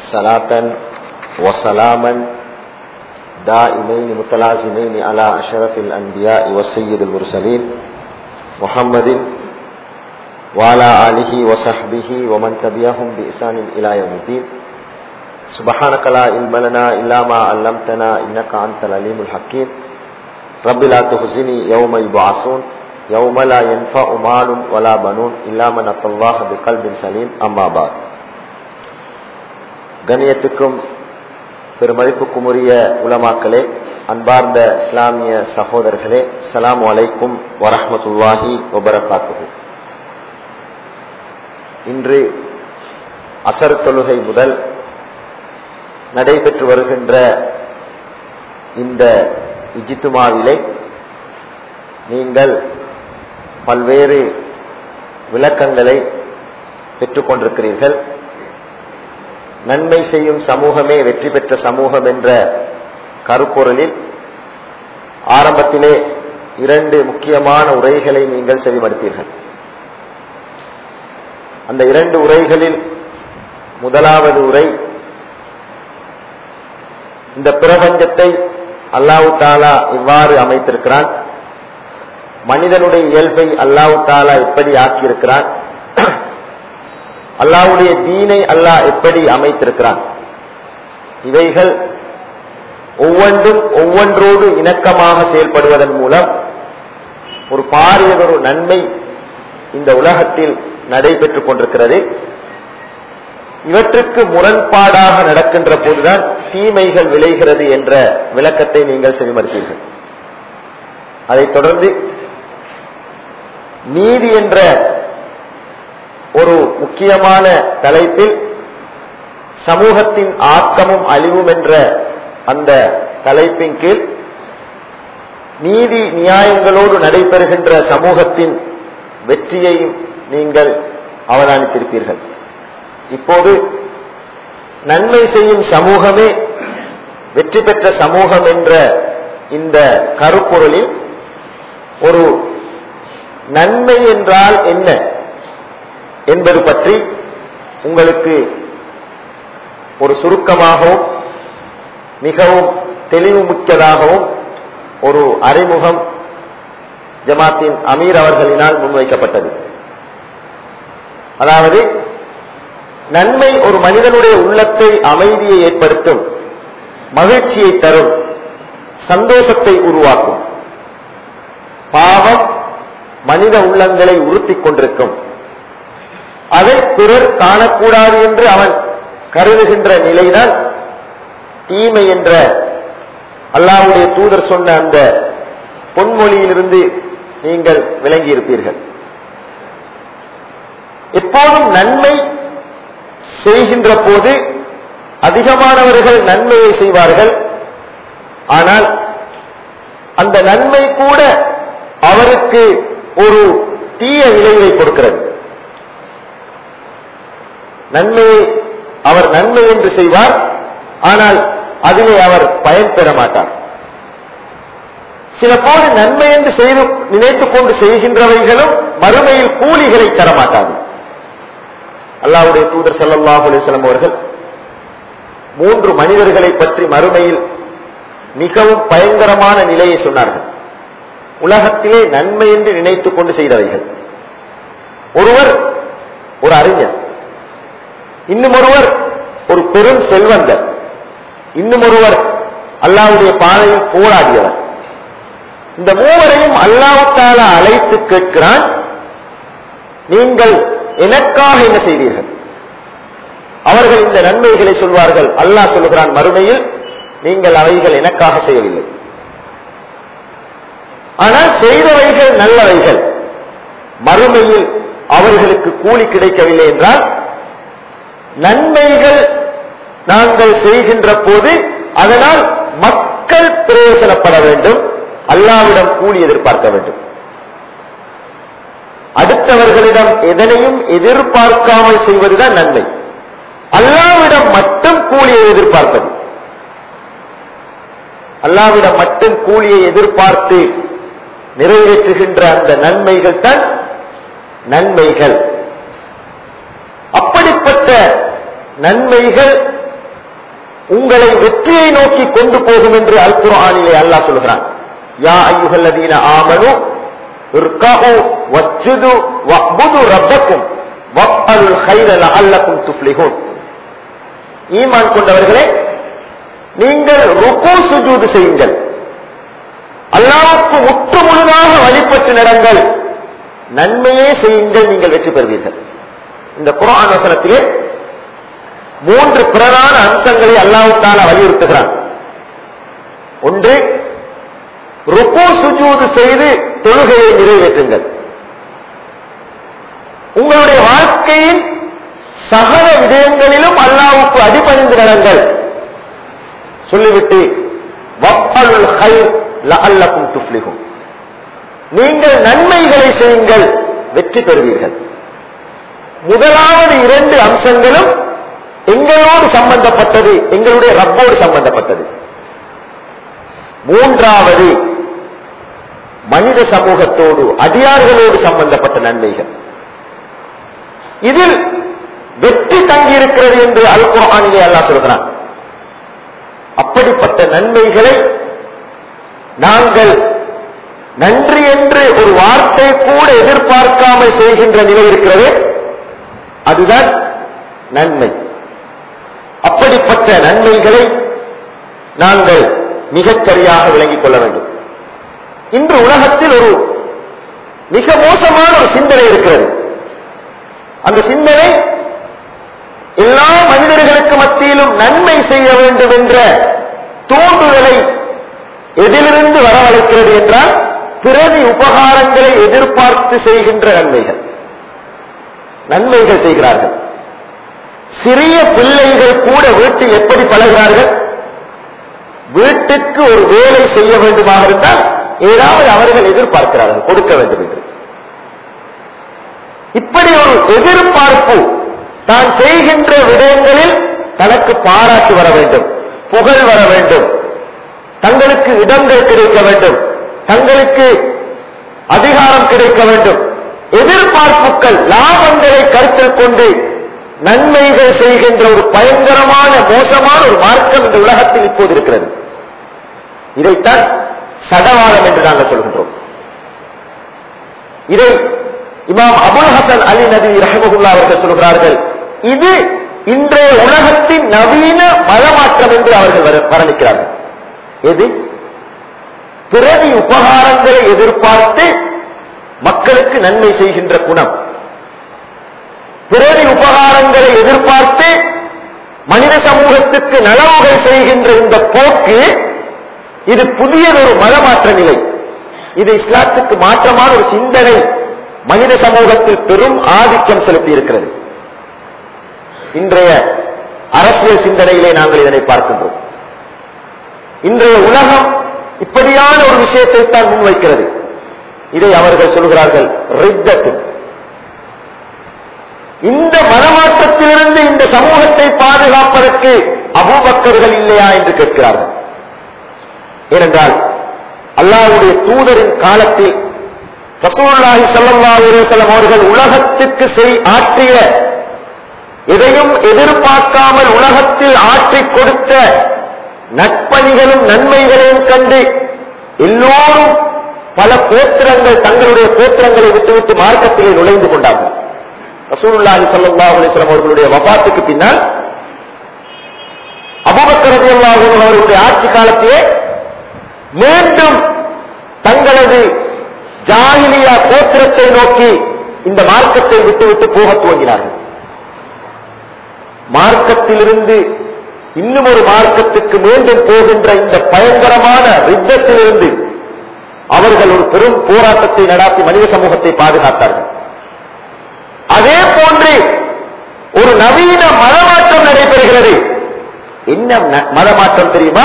صلاة وسلاما دائمين متلازمين على أشرف الأنبياء والسيد المرسلين محمد وعلى آله وصحبه ومن تبعهم بإحسان إلى يوم الدين سبحانك لا علم لنا إلا ما علمتنا إنك أنت العليم الحكيم رب لا تخزني يوم يبعثون يوم لا ينفع مال ولا بنون إلا من أتى الله بقلب سليم أما بعد கண்ணியத்துக்கும் பெருமதிப்புக்கும் உரிய உலமாக்களே அன்பார்ந்த இஸ்லாமிய சகோதரர்களே சலாம் அலைக்கும் வரஹமத்துல்லாஹி வபரகாத்துகு இன்று அசர் தொழுகை முதல் நடைபெற்று வருகின்ற இந்த இஜித்துமாவிலே நீங்கள் பல்வேறு விளக்கங்களை பெற்றுக்கொண்டிருக்கிறீர்கள் நன்மை செய்யும் சமூகமே வெற்றி பெற்ற சமூகம் என்ற கருப்பொருளில் ஆரம்பத்திலே இரண்டு முக்கியமான உரைகளை நீங்கள் செவிமடுத்தீர்கள் அந்த இரண்டு உரைகளில் முதலாவது உரை இந்த பிரபஞ்சத்தை அல்லாஹு தாலா இவ்வாறு அமைத்திருக்கிறான் மனிதனுடைய இயல்பை அல்லாஹு தாலா எப்படி ஆக்கியிருக்கிறான் அல்லாவுடைய தீனை அல்லாஹ் எப்படி அமைத்திருக்கிறான் இவைகள் ஒவ்வொன்றும் ஒவ்வொன்றோடு இணக்கமாக செயல்படுவதன் மூலம் ஒரு பாரியதொரு நன்மை இந்த உலகத்தில் நடைபெற்றுக் கொண்டிருக்கிறது இவற்றுக்கு முரண்பாடாக நடக்கின்ற போதுதான் தீமைகள் விளைகிறது என்ற விளக்கத்தை நீங்கள் செவிமறுத்தீர்கள் அதைத் தொடர்ந்து நீதி என்ற ஒரு முக்கியமான தலைப்பில் சமூகத்தின் ஆக்கமும் அழிவும் என்ற அந்த தலைப்பின் கீழ் நீதி நியாயங்களோடு நடைபெறுகின்ற சமூகத்தின் வெற்றியையும் நீங்கள் அவதானித்திருப்பீர்கள் இப்போது நன்மை செய்யும் சமூகமே வெற்றி பெற்ற சமூகம் என்ற இந்த கருப்பொருளில் ஒரு நன்மை என்றால் என்ன என்பது பற்றி உங்களுக்கு ஒரு சுருக்கமாகவும் மிகவும் தெளிவு மிக்கதாகவும் ஒரு அறிமுகம் ஜமாத்தின் அமீர் அவர்களினால் முன்வைக்கப்பட்டது அதாவது நன்மை ஒரு மனிதனுடைய உள்ளத்தை அமைதியை ஏற்படுத்தும் மகிழ்ச்சியை தரும் சந்தோஷத்தை உருவாக்கும் பாவம் மனித உள்ளங்களை உறுத்திக் கொண்டிருக்கும் அதை பிறர் காணக்கூடாது என்று அவன் கருதுகின்ற நிலைதான் தீமை என்ற அல்லாவுடைய தூதர் சொன்ன அந்த பொன்மொழியிலிருந்து நீங்கள் விளங்கியிருப்பீர்கள் எப்போதும் நன்மை செய்கின்ற போது அதிகமானவர்கள் நன்மையை செய்வார்கள் ஆனால் அந்த நன்மை கூட அவருக்கு ஒரு தீய விளைவை கொடுக்கிறது நன்மையை அவர் நன்மை என்று செய்வார் ஆனால் அதிலே அவர் பயன் பெற மாட்டார் சில போது நன்மை என்று செய்து நினைத்துக் கொண்டு செய்கின்றவைகளும் மறுமையில் கூலிகளை தரமாட்டாது அல்லாவுடைய தூதர் சல்லாஹ் அலிஸ்லாம் அவர்கள் மூன்று மனிதர்களை பற்றி மறுமையில் மிகவும் பயங்கரமான நிலையை சொன்னார்கள் உலகத்திலே நன்மை என்று நினைத்துக் கொண்டு செய்தவைகள் ஒருவர் ஒரு அறிஞர் இன்னும் ஒருவர் ஒரு பெரும் செல்வந்தர் இன்னும் ஒருவர் அல்லாவுடைய பாதையில் போராடியவர் இந்த மூவரையும் அல்லாவுத்தால அழைத்து கேட்கிறான் நீங்கள் எனக்காக என்ன செய்தீர்கள் அவர்கள் இந்த நன்மைகளை சொல்வார்கள் அல்லாஹ் சொல்லுகிறான் மறுமையில் நீங்கள் அவைகள் எனக்காக செய்யவில்லை ஆனால் செய்தவைகள் நல்லவைகள் மறுமையில் அவர்களுக்கு கூலி கிடைக்கவில்லை என்றால் நன்மைகள் நாங்கள் செய்கின்ற போது அதனால் மக்கள் பிரயோசனப்பட வேண்டும் அல்லாவிடம் கூலி எதிர்பார்க்க வேண்டும் அடுத்தவர்களிடம் எதனையும் எதிர்பார்க்காமல் செய்வதுதான் நன்மை அல்லாவிடம் மட்டும் கூலியை எதிர்பார்ப்பது அல்லாவிடம் மட்டும் கூலியை எதிர்பார்த்து நிறைவேற்றுகின்ற அந்த நன்மைகள் தான் நன்மைகள் அப்படிப்பட்ட நன்மைகள் உங்களை வெற்றியை நோக்கி கொண்டு போகும் என்று அல் குர்ஆனிலே அல்லாஹ் சொல்கிறான் யா ஐயுஹல்லதீன ஆமனு இர்கஉ வஸ்ஜுது வஅபுது ரப்பக்கும் வஃஅலுல் கைர லஅல்லக்கும் துஃப்லிஹூன் ஈமான் கொண்டவர்களே நீங்கள் ருக்கு சுஜூது செய்யுங்கள் அல்லாவுக்கு முற்று முழுதாக வழிபட்டு நடங்கள் நன்மையே செய்யுங்கள் நீங்கள் வெற்றி பெறுவீர்கள் இந்த குரான் வசனத்திலே மூன்று பிரதான அம்சங்களை அல்லாவுக்கான வலியுறுத்துகிறான் ஒன்று ருக்கு சுஜூது செய்து தொழுகையை நிறைவேற்றுங்கள் உங்களுடைய வாழ்க்கையின் சகல விடயங்களிலும் அல்லாவுக்கு அடிபணிந்து நடங்கள் சொல்லிவிட்டு வப்பலுல் ஹைர் லஅல்லக்கும் துஃப்லிஹும் நீங்கள் நன்மைகளை செய்யுங்கள் வெற்றி பெறுவீர்கள் முதலாவது இரண்டு அம்சங்களும் எங்களோடு சம்பந்தப்பட்டது எங்களுடைய ரப்போடு சம்பந்தப்பட்டது மூன்றாவது மனித சமூகத்தோடு அடியார்களோடு சம்பந்தப்பட்ட நன்மைகள் இதில் வெற்றி தங்கியிருக்கிறது என்று அல் குர்ஆனிலே அல்லாஹ் சொல்கிறான் அப்படிப்பட்ட நன்மைகளை நாங்கள் நன்றி என்று ஒரு வார்த்தை கூட எதிர்பார்க்காமல் செய்கின்ற நிலை இருக்கிறது அதுதான் நன்மை அப்படிப்பட்ட நன்மைகளை நாங்கள் மிகச் சரியாக விளங்கிக் கொள்ள வேண்டும் இன்று உலகத்தில் ஒரு மிக மோசமான ஒரு சிந்தனை இருக்கிறது அந்த சிந்தனை எல்லா மனிதர்களுக்கு மத்தியிலும் நன்மை செய்ய வேண்டும் என்ற தூண்டுதலை எதிலிருந்து வரவழைக்கிறது என்றால் பிறவி உபகாரங்களை எதிர்பார்த்து செய்கின்ற நன்மைகள் நன்மைகள் செய்கிறார்கள் சிறிய பிள்ளைகள் கூட வீட்டில் எப்படி பழகிறார்கள் வீட்டுக்கு ஒரு வேலை செய்ய வேண்டுமாக இருந்தால் ஏதாவது அவர்கள் எதிர்பார்க்கிறார்கள் கொடுக்க வேண்டும் என்று இப்படி ஒரு எதிர்பார்ப்பு தான் செய்கின்ற விடயங்களில் தனக்கு பாராட்டு வர வேண்டும் புகழ் வர வேண்டும் தங்களுக்கு இடங்கள் கிடைக்க வேண்டும் தங்களுக்கு அதிகாரம் கிடைக்க வேண்டும் எதிர்பார்ப்புகள் லாபங்களை கருத்தில் கொண்டு நன்மைகள் செய்கின்ற ஒரு பயங்கரமான மோசமான ஒரு மார்க்கம் இந்த உலகத்தில் இப்போது இருக்கிறது இதைத்தான் சடவாதம் என்று நாங்கள் சொல்கின்றோம் இதை இமாம் அபுல் ஹசன் அலி நபி ரஹமுல்லா அவர்கள் சொல்கிறார்கள் இது இன்றைய உலகத்தின் நவீன மதமாற்றம் என்று அவர்கள் வர- வர்ணிக்கிறார்கள் எது பிறவி உபகாரங்களை எதிர்பார்த்து மக்களுக்கு நன்மை செய்கின்ற குணம் பிறவி உபகாரங்களை எதிர்பார்த்து மனித சமூகத்துக்கு நலவுகள் செய்கின்ற இந்த போக்கு இது புதியதொரு மதமாற்ற நிலை இது இஸ்லாத்துக்கு மாற்றமான ஒரு சிந்தனை மனித சமூகத்தில் பெரும் ஆதிக்கம் செலுத்தி இருக்கிறது இன்றைய அரசியல் சிந்தனையிலே நாங்கள் இதனை பார்க்கின்றோம் இன்றைய உலகம் இப்படியான ஒரு விஷயத்தை தான் முன்வைக்கிறது இதை அவர்கள் சொல்கிறார்கள் ரித்தத்து இந்த மனமாற்றத்திலிருந்து இந்த சமூகத்தை பாதுகாப்பதற்கு அபூபக்கர்கள் இல்லையா என்று கேட்கிறார்கள் ஏனென்றால் அல்லாஹ்வுடைய தூதரின் காலத்தில் ரசூலுல்லாஹி ஸல்லல்லாஹு அலைஹி வஸல்லம் அவர்கள் உலகத்துக்கு செய் ஆற்றிய எதையும் எதிர்பார்க்காமல் உலகத்தில் ஆற்றிக் கொடுத்த நட்பணிகளும் நன்மைகளையும் கண்டு எல்லோரும் பல கோத்திரங்கள் தங்களுடைய கோத்திரங்களை விட்டுவிட்டு மார்க்கத்திலே நுழைந்து கொண்டார்கள் ரசூலுல்லாஹி ஸல்லல்லாஹு அலைஹி வஸல்லம் அவர்களுடைய வஃபாத்துக்கு பின்னால் அபூபக்கர் ரலியல்லாஹு அன்ஹு அவர்களுடைய ஆட்சி காலத்திலே மீண்டும் தங்களது ஜாகிலியா கோத்திரத்தை நோக்கி இந்த மார்க்கத்தை விட்டுவிட்டு போக துவங்கினார்கள் மார்க்கத்திலிருந்து இன்னும் ஒரு மார்க்கத்துக்கு மீண்டும் போகின்ற இந்த பயங்கரமான யுத்தத்திலிருந்து அவர்கள் ஒரு பெரும் போராட்டத்தை நடாத்தி மனித சமூகத்தை பாதுகாத்தார்கள் அதே போன்று ஒரு நவீன மதமாற்றம் நடைபெறுகிறது என்ன ந- மதமாற்றம் தெரியுமா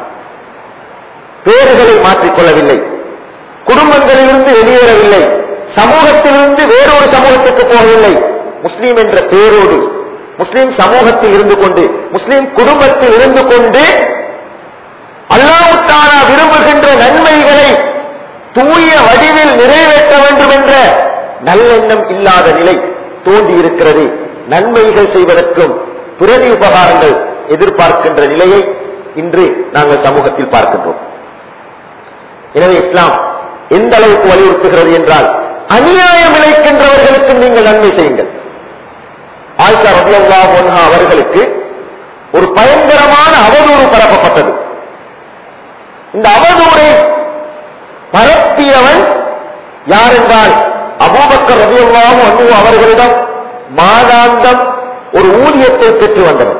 பேறுகளை மாற்றிக்கொள்ளவில்லை குடும்பங்களிலிருந்து வெளியேறவில்லை சமூகத்திலிருந்து வேறொரு சமூகத்துக்கு போகவில்லை முஸ்லீம் என்ற பேரோடு முஸ்லீம் சமூகத்தில் இருந்து கொண்டு முஸ்லீம் குடும்பத்தில் இருந்து கொண்டு அல்லாஹ்வுத்தாலா விரும்புகின்ற நன்மைகளை தூய வடிவில் நிறைவேற்ற வேண்டும் என்ற நல்லெண்ணம் இல்லாத நிலை தோன்றி இருக்கிறது நன்மைகள் செய்வதற்கும் பிறவி உபகாரங்கள் எதிர்பார்க்கின்ற நிலையை இன்று நாங்கள் சமூகத்தில் பார்க்கின்றோம் எனவே இஸ்லாம் எந்த அளவுக்கு வலியுறுத்துகிறது என்றால் அநியாயம் இழைக்கின்றவர்களுக்கு நீங்கள் நன்மை செய்யுங்கள் ஆயிஷா ரபியல்லாஹு அன்ஹா அவர்களுக்கு ஒரு பயங்கரமான அவதூறு பரப்பப்பட்டது இந்த அவதூறை பரப்பியவன் யார் என்றால் அபூபக்கர் ரபியல்லாஹு அன்ஹு அவர்களிடம் மாதாந்தம் ஒரு ஊதியத்தை பெற்று வந்தவன்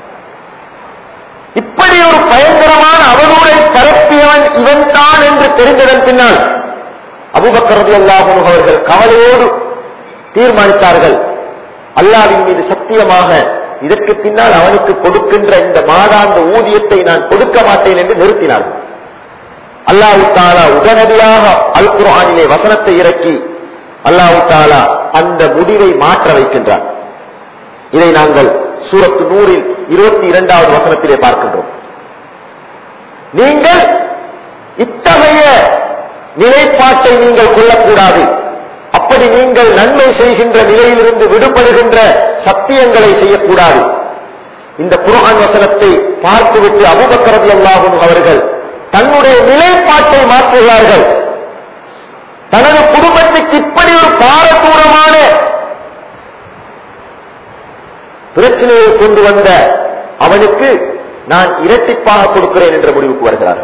இப்படி ஒரு பயங்கரமான அவதூறை பரப்பியவன் இவன் தான் என்று தெரிந்ததன் பின்னால் அபுபக்கர் ரலியல்லாஹு அன்ஹு அவர்கள் கவலையோடு தீர்மானித்தார்கள் அல்லாவின் மீது சத்தியமாக இதற்கு பின்னால் அவனுக்கு கொடுக்கின்ற இந்த மாதாந்த ஊதியத்தை நான் கொடுக்க மாட்டேன் என்று நிறுத்தினார்கள் அல்லாஹு தாலா உடனடியாக அல் குர்ஆனிலே வசனத்தை இறக்கி அல்லாஹு தாலா அந்த முடிவை மாற்ற வைக்கின்றார் இதை நாங்கள் சூரத்து நூறில் இருபத்தி இரண்டாவது வசனத்திலே பார்க்கின்றோம் நீங்கள் இத்தகைய நிலைப்பாட்டை நீங்கள் கொள்ளக்கூடாது அப்படி நீங்கள் நன்மை செய்கின்ற நிலையிலிருந்து விடுபடுகின்ற சத்தியங்களை செய்யக்கூடாது இந்த குர்ஆன் வசனத்தை பார்த்துவிட்டு அபுபக்கரது அல்லாஹும் அவர்கள் தன்னுடைய நிலைப்பாட்டை மாற்றுகிறார்கள் தனது குடும்பத்துக்கு இப்படி ஒரு பாரதூரமான பிரச்சனையை கொண்டு வந்த அவனுக்கு நான் இரட்டிப்பாக கொடுக்கிறேன் என்ற முடிவுக்கு வருகிறார்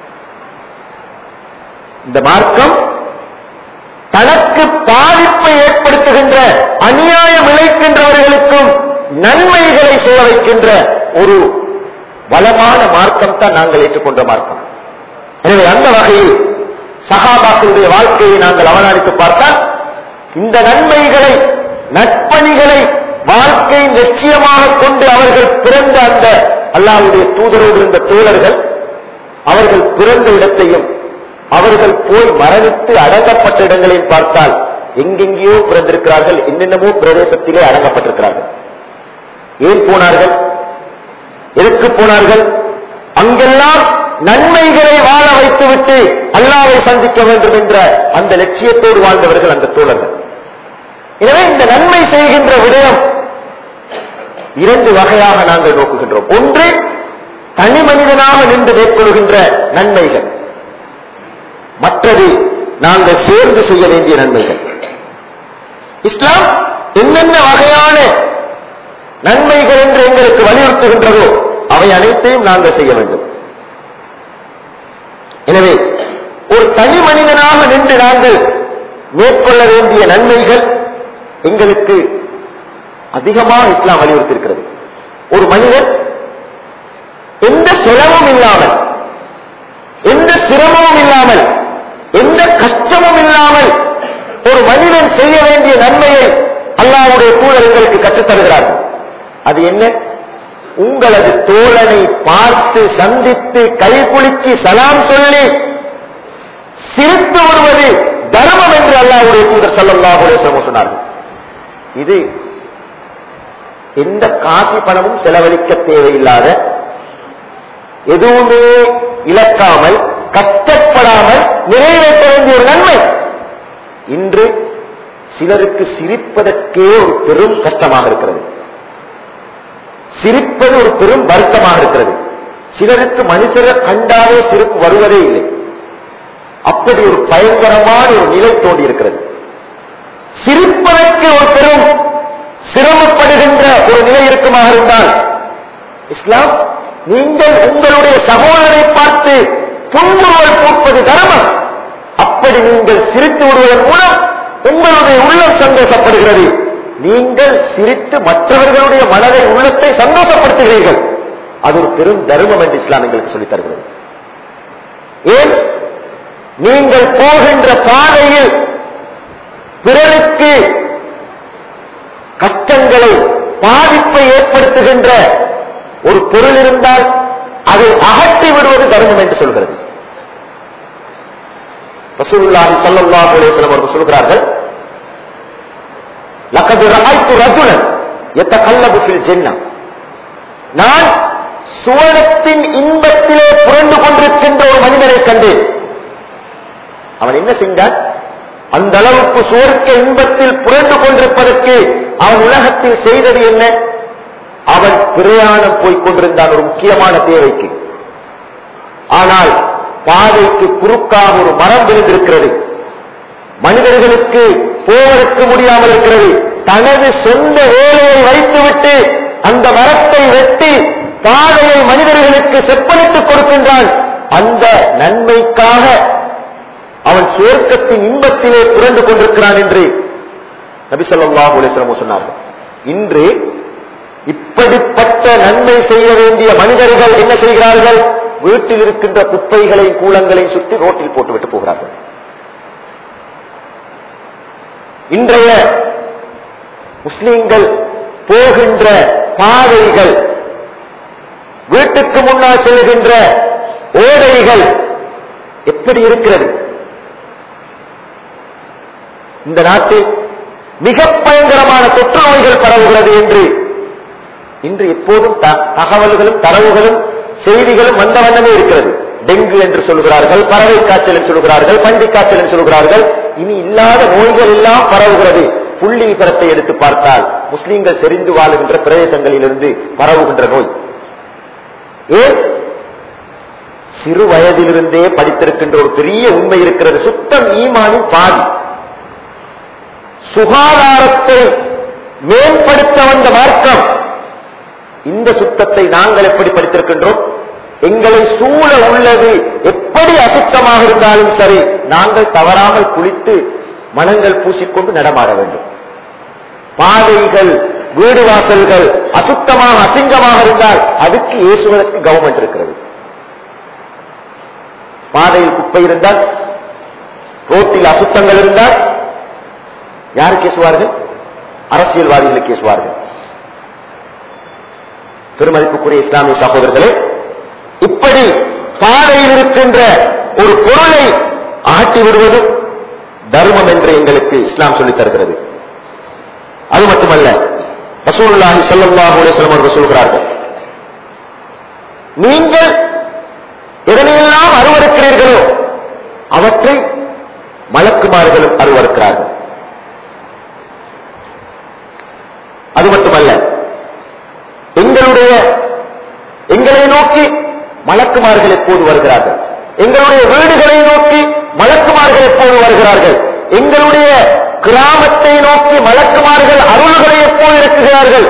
இந்த மார்க்கம் தனக்கு பாதிப்பை ஏற்படுத்துகின்ற அநியாயம் இழைக்கின்றவர்களுக்கும் நன்மைகளை செய்ய வைக்கின்ற ஒரு வளமான மார்க்கம் தான் நாங்கள் ஏற்றுக்கொண்ட மார்க்கம் எனவே அந்த வகையில் சகாபாக்களுடைய வாழ்க்கையை நாங்கள் அவதானித்து பார்த்தால் இந்த நன்மைகளை நற்பணிகளை வாழ்க்கையின் லட்சியமாக கொண்டு அவர்கள் பிறந்த அந்த அல்லாவுடைய தூதரோடு இருந்த தோழர்கள் அவர்கள் பிறந்த இடத்தையும் அவர்கள் போய் மரணித்து அடங்கப்பட்ட இடங்களையும் பார்த்தால் எங்கெங்கேயோ பிறந்திருக்கிறார்கள் என்னென்னமோ பிரதேசத்திலே அடங்கப்பட்டிருக்கிறார்கள் ஏன் போனார்கள் எதற்கு போனார்கள் அங்கெல்லாம் நன்மைகளை வாழ வைத்துவிட்டு அல்லாவை சந்திக்க வேண்டும் என்ற அந்த லட்சியத்தோடு வாழ்ந்தவர்கள் அந்த தோழர்கள் எனவே இந்த நன்மை செய்கின்ற விடயம் இரண்டு வகையாக நாங்கள் நோக்குகின்றோம் ஒன்று தனி மனிதனாக நின்று மேற்கொள்கின்ற நன்மைகள் மற்றது நாங்கள் சேர்ந்து செய்ய வேண்டிய நன்மைகள் இஸ்லாம் என்னென்ன வகையான நன்மைகள் என்று எங்களுக்கு வலியுறுத்துகின்றதோ அவை அனைத்தையும் நாங்கள் செய்ய வேண்டும் எனவே ஒரு தனி மனிதனாக நின்று நாங்கள் மேற்கொள்ள வேண்டிய நன்மைகள் எங்களுக்கு அதிகமாக இஸ்லாம் வலியுறுத்தியிருக்கிறது ஒரு மனிதன் எந்த செலவும் இல்லாமல் எந்த சிரமமும் இல்லாமல் எந்த கஷ்டமும் இல்லாமல் ஒரு மனிதன் செய்ய வேண்டிய நன்மையை அல்லாவுடைய தூதர் எங்களுக்கு கற்றுத் தருகிறார்கள் அது என்ன உங்களது தோழனை பார்த்து சந்தித்து கைகுலுக்கி சலாம் சொல்லி சிரித்து வருவது தர்மம் என்று அல்லாவுடைய தூதர் சல்லாஹுடைய சொன்னார்கள் இது எந்த காசி பணமும் செலவழிக்க தேவையில்லாத எதுவுமே இழக்காமல் கஷ்டப்படாமல் நிறைவேற்ற வேண்டிய ஒரு நன்மை இன்று சிலருக்கு சிரிப்பதற்கே ஒரு பெரும் கஷ்டமாக இருக்கிறது சிரிப்பது ஒரு பெரும் வருத்தமாக இருக்கிறது சிலருக்கு மனுஷரை கண்டாலே சிரிப்பு வருவதே இல்லை அப்படி ஒரு பயங்கரமான ஒரு நிலை தோண்டி இருக்கிறது சிரிப்பதற்கு ஒரு பெரும் சிரமப்படுகின்ற ஒரு நிலை இருக்குமாக இருந்தால் இஸ்லாம் நீங்கள் உங்களுடைய சகோதரரை பார்த்து புன்முறுவல் பூப்பது தர்மம் அப்படி நீங்கள் சிரித்து விடுவதன் மூலம் உங்களுடைய உள்ளம் சந்தோஷப்படுகிறது நீங்கள் சிரித்து மற்றவர்களுடைய மனதை உள்ளத்தை சந்தோஷப்படுத்துகிறீர்கள் அது ஒரு பெரும் தர்மம் என்று இஸ்லாம் எங்களுக்கு சொல்லித் தருகிறது ஏன் நீங்கள் போகின்ற பாதையில் பிறருக்கு கஷ்டங்களை பாதிப்பை ஏற்படுத்துகின்ற ஒரு பொருள் இருந்தால் அதை அகற்றி விடுவது தர்மம் என்று சொல்கிறது ரசூலுல்லாஹி ஸல்லல்லாஹு அலைஹி வஸல்லம் அவர்கள் சொல்கிறார்கள் லக்கத் ரஅய்து ரஜுலன் யதகல்லபு ஃபில் ஜன்னah நான் சுவனத்தின் இன்பத்திலே புரண்டு கொண்டிருக்கின்ற ஒரு மனிதனை கண்டேன் அவன் என்ன செஞ்சான் அந்த அளவுக்கு சுவர்க்க இன்பத்தில் புரண்டு கொண்டிருப்பதற்கு அவன் உலகத்தில் செய்தது என்ன அவன் பிரயாணம் போய்க் கொண்டிருந்தான் ஒரு முக்கியமான தேவைக்கு ஆனால் பாதைக்கு குறுக்காக ஒரு மரம் விழுந்திருக்கிறது மனிதர்களுக்கு போவதற்கு முடியாமல் இருக்கிறது தனது சொந்த வேலையை வைத்துவிட்டு அந்த மரத்தை வெட்டி பாதையை மனிதர்களுக்கு செப்பனிட்டுக் கொடுக்கின்றான் அந்த நன்மைக்காக அவன் சுவர்க்கத்தின் இன்பத்திலே புரண்டு கொண்டிருக்கிறான் என்று நபி ஸல்லல்லாஹு அலைஹி வஸல்லம் சொன்னார்கள் இன்று இப்படிப்பட்ட நன்மை செய்ய வேண்டிய மனிதர்கள் என்ன செய்கிறார்கள் வீட்டில் இருக்கின்ற குப்பைகளை கூலங்களை சுற்றி ரோட்டில் போட்டுவிட்டு போகிறார்கள் இன்றைய முஸ்லிம்கள் போகின்ற பாதைகள் வீட்டுக்கு முன்னால் செல்கின்ற ஓடைகள் எப்படி இருக்கிறது இந்த நாட்டில் மிக பயங்கரமான தொற்று நோய்கள் பரவுகிறது என்று இன்று எப்போதும் த- தகவல்களும் தரவுகளும் செய்திகளும் வந்த வண்ணமே இருக்கிறது டெங்கு என்று சொல்கிறார்கள் பறவை காய்ச்சல் என்று சொல்கிறார்கள் பன்றி காய்ச்சல் என்று சொல்கிறார்கள் இனி இல்லாத நோய்கள் எல்லாம் பரவுகிறது புள்ளி விபரத்தை எடுத்து பார்த்தால் முஸ்லிம்கள் செறிந்து வாழுகின்ற பிரதேசங்களிலிருந்து பரவுகின்ற நோய் ஏன் சிறு வயதிலிருந்தே படித்திருக்கின்ற ஒரு பெரிய உண்மை இருக்கிறது சுத்தம் ஈமானின் பாதி சுகாதாரத்தை மேம்படுத்த வந்த மார்க்கம் இந்த சுத்தத்தை நாங்கள் எப்படி படித்திருக்கின்றோம் எங்களை சூழ உள்ளது எப்படி அசுத்தமாக இருந்தாலும் சரி நாங்கள் தவறாமல் குளித்து மனங்கள் பூசிக்கொண்டு நடமாட வேண்டும் பாதைகள் வீடு வாசல்கள் அசுத்தமாக அசிங்கமாக இருந்தால் அதுக்கு ஏசுவதற்கு கவர்மெண்ட் இருக்கிறது பாதையில் குப்பை இருந்தால் ரோட்டில் அசுத்தங்கள் இருந்தால் யார் கேசுவார்கள் அரசியல்வாதிகளை கேசுவார்கள் பெருமதிப்புக்குரிய இஸ்லாமிய சகோதரர்களே இப்படி பாதையில் இருக்கின்ற ஒரு பொருளை ஆட்டி விடுவது தர்மம் என்று எங்களுக்கு இஸ்லாம் சொல்லித் தருகிறது அது மட்டுமல்ல ரசூலுல்லாஹி ஸல்லல்லாஹு அலைஹி வஸல்லம் அவர்கள் சொல்கிறார்கள் நீங்கள் எதனையெல்லாம் அருவருக்கிறீர்களோ அவற்றை மலக்குமார்களும் அருவருக்கிறார்கள் அது மட்டுமல்ல எங்களுடைய எங்களை நோக்கி மலக்குமார்கள் எப்போது வருகிறார்கள் எங்களுடைய வீடுகளை நோக்கி மலக்குமார்கள் எப்போது வருகிறார்கள் எங்களுடைய கிராமத்தை நோக்கி மலக்குமார்கள் அருள்களை எப்போது இருக்குகிறார்கள்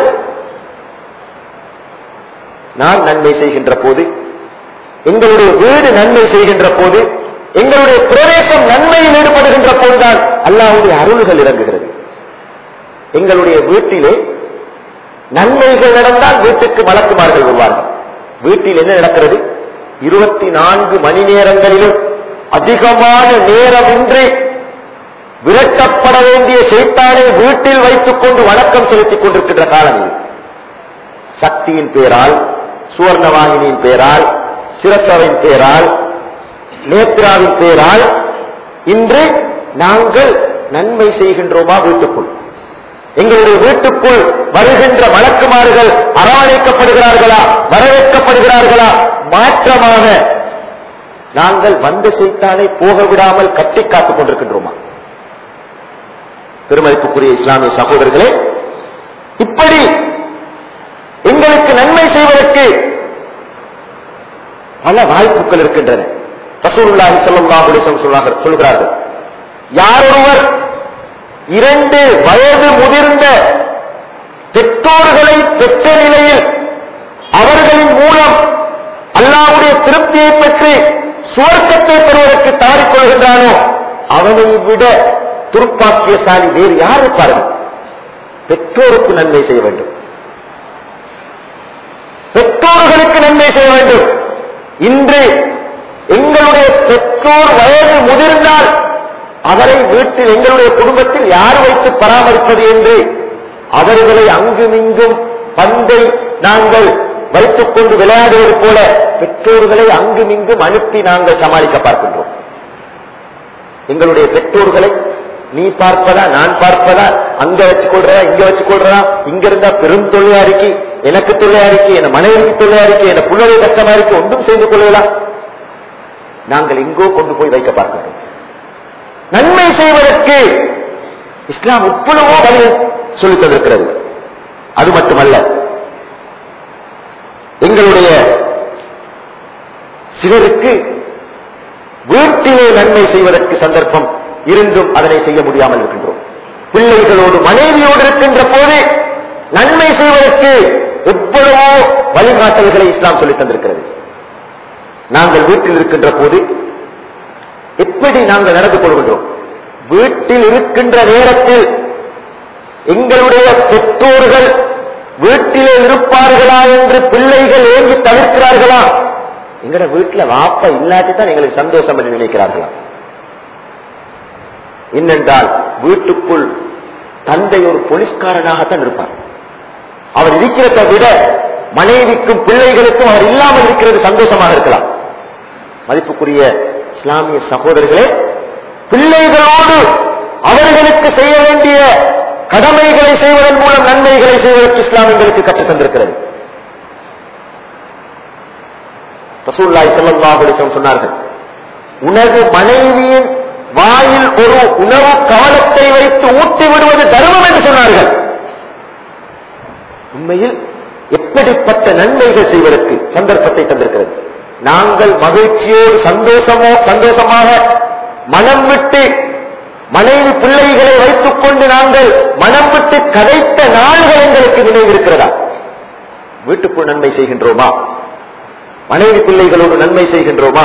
நான் நன்மை செய்கின்ற போது எங்களுடைய வீடு நன்மை செய்கின்ற போது எங்களுடைய பிரவேசம் நன்மையில் ஈடுபடுகின்ற போதுதான் அல்லாவுடைய அருள்கள் இறங்குகிறது எங்களுடைய வீட்டிலே நன்மைகள் நடந்தால் வீட்டுக்கு மலக்குமார்கள் வருவார்கள் வீட்டில் என்ன நடக்கிறது இருபத்தி நான்கு மணி நேரங்களிலும் அதிகமான நேரமின்றி விரட்டப்பட வேண்டிய சைத்தானை வீட்டில் வைத்துக் கொண்டு வணக்கம் செலுத்திக் கொண்டிருக்கின்ற காலம் இது சக்தியின் பேரால் சுவர்ணவாகினியின் பேரால் சிரசவின் பேரால் நேத்ராவின் பேரால் இன்று நாங்கள் நன்மை செய்கின்றோமா வீட்டுக்குள் எங்களுடைய வீட்டுக்குள் வருகின்ற வழக்குமாறுகள் அரவணைக்கப்படுகிறார்களா வரவேற்கப்படுகிறார்களா மாற்றமாக நாங்கள் வந்த செய்தானை போக விடாமல் கட்டி காத்துக் கொண்டிருக்கின்றோமா பெருமதிப்புக்குரிய இஸ்லாமிய சகோதரர்களே இப்படி எங்களுக்கு நன்மை செய்வதற்கு பல வாய்ப்புகள் இருக்கின்றன ரசூலுல்லாஹி ஸல்லல்லாஹு அலைஹி வஸல்லம் சொல்லாக- சொல்கிறார்கள் யாரொருவர் இரண்டு வயது முதிர்ந்த பெற்றோர்களை பெற்ற நிலையில் அவர்களின் மூலம் அல்லாஹ்வுடைய திருப்தியை பெற்று சுவர்க்கத்தை பெறுவதற்கு தவறிக் கொள்கின்றானோ அவனை விட துருப்பாக்கியசாலி வேறு யார் இருப்பார்கள் பெற்றோருக்கு நன்மை செய்ய வேண்டும் பெற்றோர்களுக்கு நன்மை செய்ய வேண்டும் இன்று எங்களுடைய பெற்றோர் வயது முதிர்ந்தால் அவரை வீட்டில் எங்களுடைய குடும்பத்தில் யார் வைத்து பராமரிப்பது என்று அவர்களை அங்குமிங்கும் பந்தை நாங்கள் வைத்துக் கொண்டு விளையாடுவது போல பெற்றோர்களை அங்குமிங்கும் அனுப்பி நாங்கள் சமாளிக்க பார்க்கின்றோம் எங்களுடைய பெற்றோர்களை நீ பார்ப்பதா நான் பார்ப்பதா அங்க வச்சு கொள்றதா இங்க வச்சு கொள்றதா இங்க இருந்தா பெரும் தொல்லையா இருக்கு எனக்கு தொல்லையா இருக்கு என் மனைவிக்கு தொல்லையா இருக்கு என் பிள்ளை கஷ்டமா இருக்கு ஒன்றும் செய்து கொள்ளலாம் நாங்கள் எங்கோ கொண்டு போய் வைக்க பார்க்கின்றோம் நன்மை செய்வதற்கு இஸ்லாம் இவ்வளவோ வழி சொல்லித் தந்திருக்கிறது அது மட்டுமல்ல எங்களுடைய சிலருக்கு வீட்டிலே நன்மை செய்வதற்கு சந்தர்ப்பம் இருந்தும் அதனை செய்ய முடியாமல் இருக்கின்றோம் பிள்ளைகளோடு மனைவியோடு இருக்கின்ற போது நன்மை செய்வதற்கு எவ்வளவோ வழிகாட்டல்களை இஸ்லாம் சொல்லித் தந்திருக்கிறது நாங்கள் வீட்டில் இருக்கின்ற போது எப்படி நாங்கள் நடந்து கொள்கின்றோம் வீட்டில் இருக்கின்ற நேரத்தில் எங்களுடைய பெற்றோர்கள் வீட்டிலே இருப்பார்களா என்று பிள்ளைகள் ஏங்கி தவிர்க்கிறார்களா எங்கட வீட்டுல வாப்பா இல்லாட்டி தான் எங்களுக்கு சந்தோஷம் என்று நினைக்கிறார்களா என்னென்றால் வீட்டுக்குள் தந்தை ஒரு போலீஸ்காரனாகத்தான் இருப்பார் அவர் இருக்கிறதை விட மனைவிக்கும் பிள்ளைகளுக்கும் அவர் இல்லாமல் இருக்கிறது சந்தோஷமாக இருக்கலாம் மதிப்புக்குரிய இஸ்லாமிய சகோதரர்களே பிள்ளைகளோடு அவர்களுக்கு செய்ய வேண்டிய கடமைகளை செய்வதன் மூலம் நன்மைகளை செய்வதற்கு இஸ்லாம் எங்களுக்கு கற்றுத் தந்திருக்கிறது ரசூல்லாய் ஸல்லல்லாஹு அலைஹி வஸல்லம் சொன்னார்கள் உனது மனைவியின் வாயில் ஒரு உணவு கவனத்தை வைத்து ஊட்டி விடுவது தர்மம் என்று சொன்னார்கள் உண்மையில் எப்படிப்பட்ட நன்மைகள் செய்வதற்கு சந்தர்ப்பத்தை தந்திருக்கிறது நாங்கள் மகிழ்ச்சியோடு சந்தோஷமோ சந்தோஷமாக மனம் விட்டு மனைவி பிள்ளைகளை வைத்துக் கொண்டு நாங்கள் மனம் விட்டு கதைத்த நாள்கள் எங்களுக்கு நினைவிருக்கிறதா வீட்டுக்குள் நன்மை செய்கின்றோமா மனைவி பிள்ளைகளோடு நன்மை செய்கின்றோமா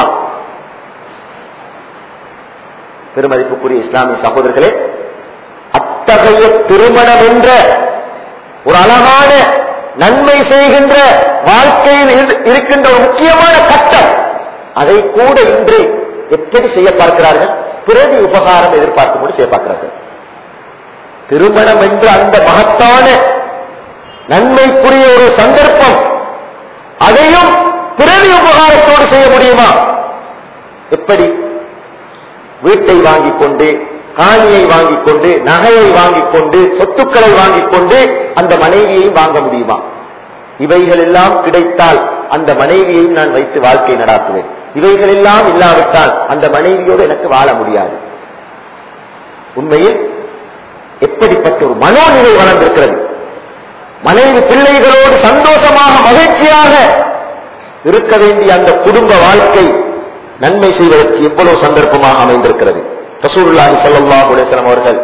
பெருமதிப்புக்குரிய இஸ்லாமிய சகோதரர்களே அத்தகைய திருமணம் என்ற ஒரு அழகான நன்மை செய்கின்ற வாழ்க்கையில் இரு- இருக்கின்ற ஒரு முக்கியமான கட்டம் அதை கூட இன்று எப்படி செய்ய பார்க்கிறார்கள் பிறகு உபகாரம் எதிர்பார்த்து கொண்டு செய்ய பார்க்கிறார்கள் திருமணம் என்ற அந்த மகத்தான நன்மைக்குரிய ஒரு சந்தர்ப்பம் அதையும் பிறவி உபகாரத்தோடு செய்ய முடியுமா எப்படி வீட்டை வாங்கிக் கொண்டு காணியை வாங்கிக் கொண்டு நகையை வாங்கிக் கொண்டு சொத்துக்களை வாங்கிக் கொண்டு அந்த மனைவியையும் வாங்க முடியுமா இவைகள் எல்லாம் கிடைத்தால் அந்த மனைவியையும் நான் வைத்து வாழ்க்கை நடாத்துவேன் இவைகள் எல்லாம் இல்லாவிட்டால் அந்த மனைவியோடு எனக்கு வாழ முடியாது உண்மையில் எப்படிப்பட்ட ஒரு மனோநிலை வளர்ந்திருக்கிறது மனைவி பிள்ளைகளோடு சந்தோஷமாக மகிழ்ச்சியாக இருக்க வேண்டிய அந்த குடும்ப வாழ்க்கை நன்மை செய்வதற்கு எவ்வளவு சந்தர்ப்பமாக அமைந்திருக்கிறது ரசூலுல்லாஹி ஸல்லல்லாஹு அலைஹி வஸல்லம் அவர்கள்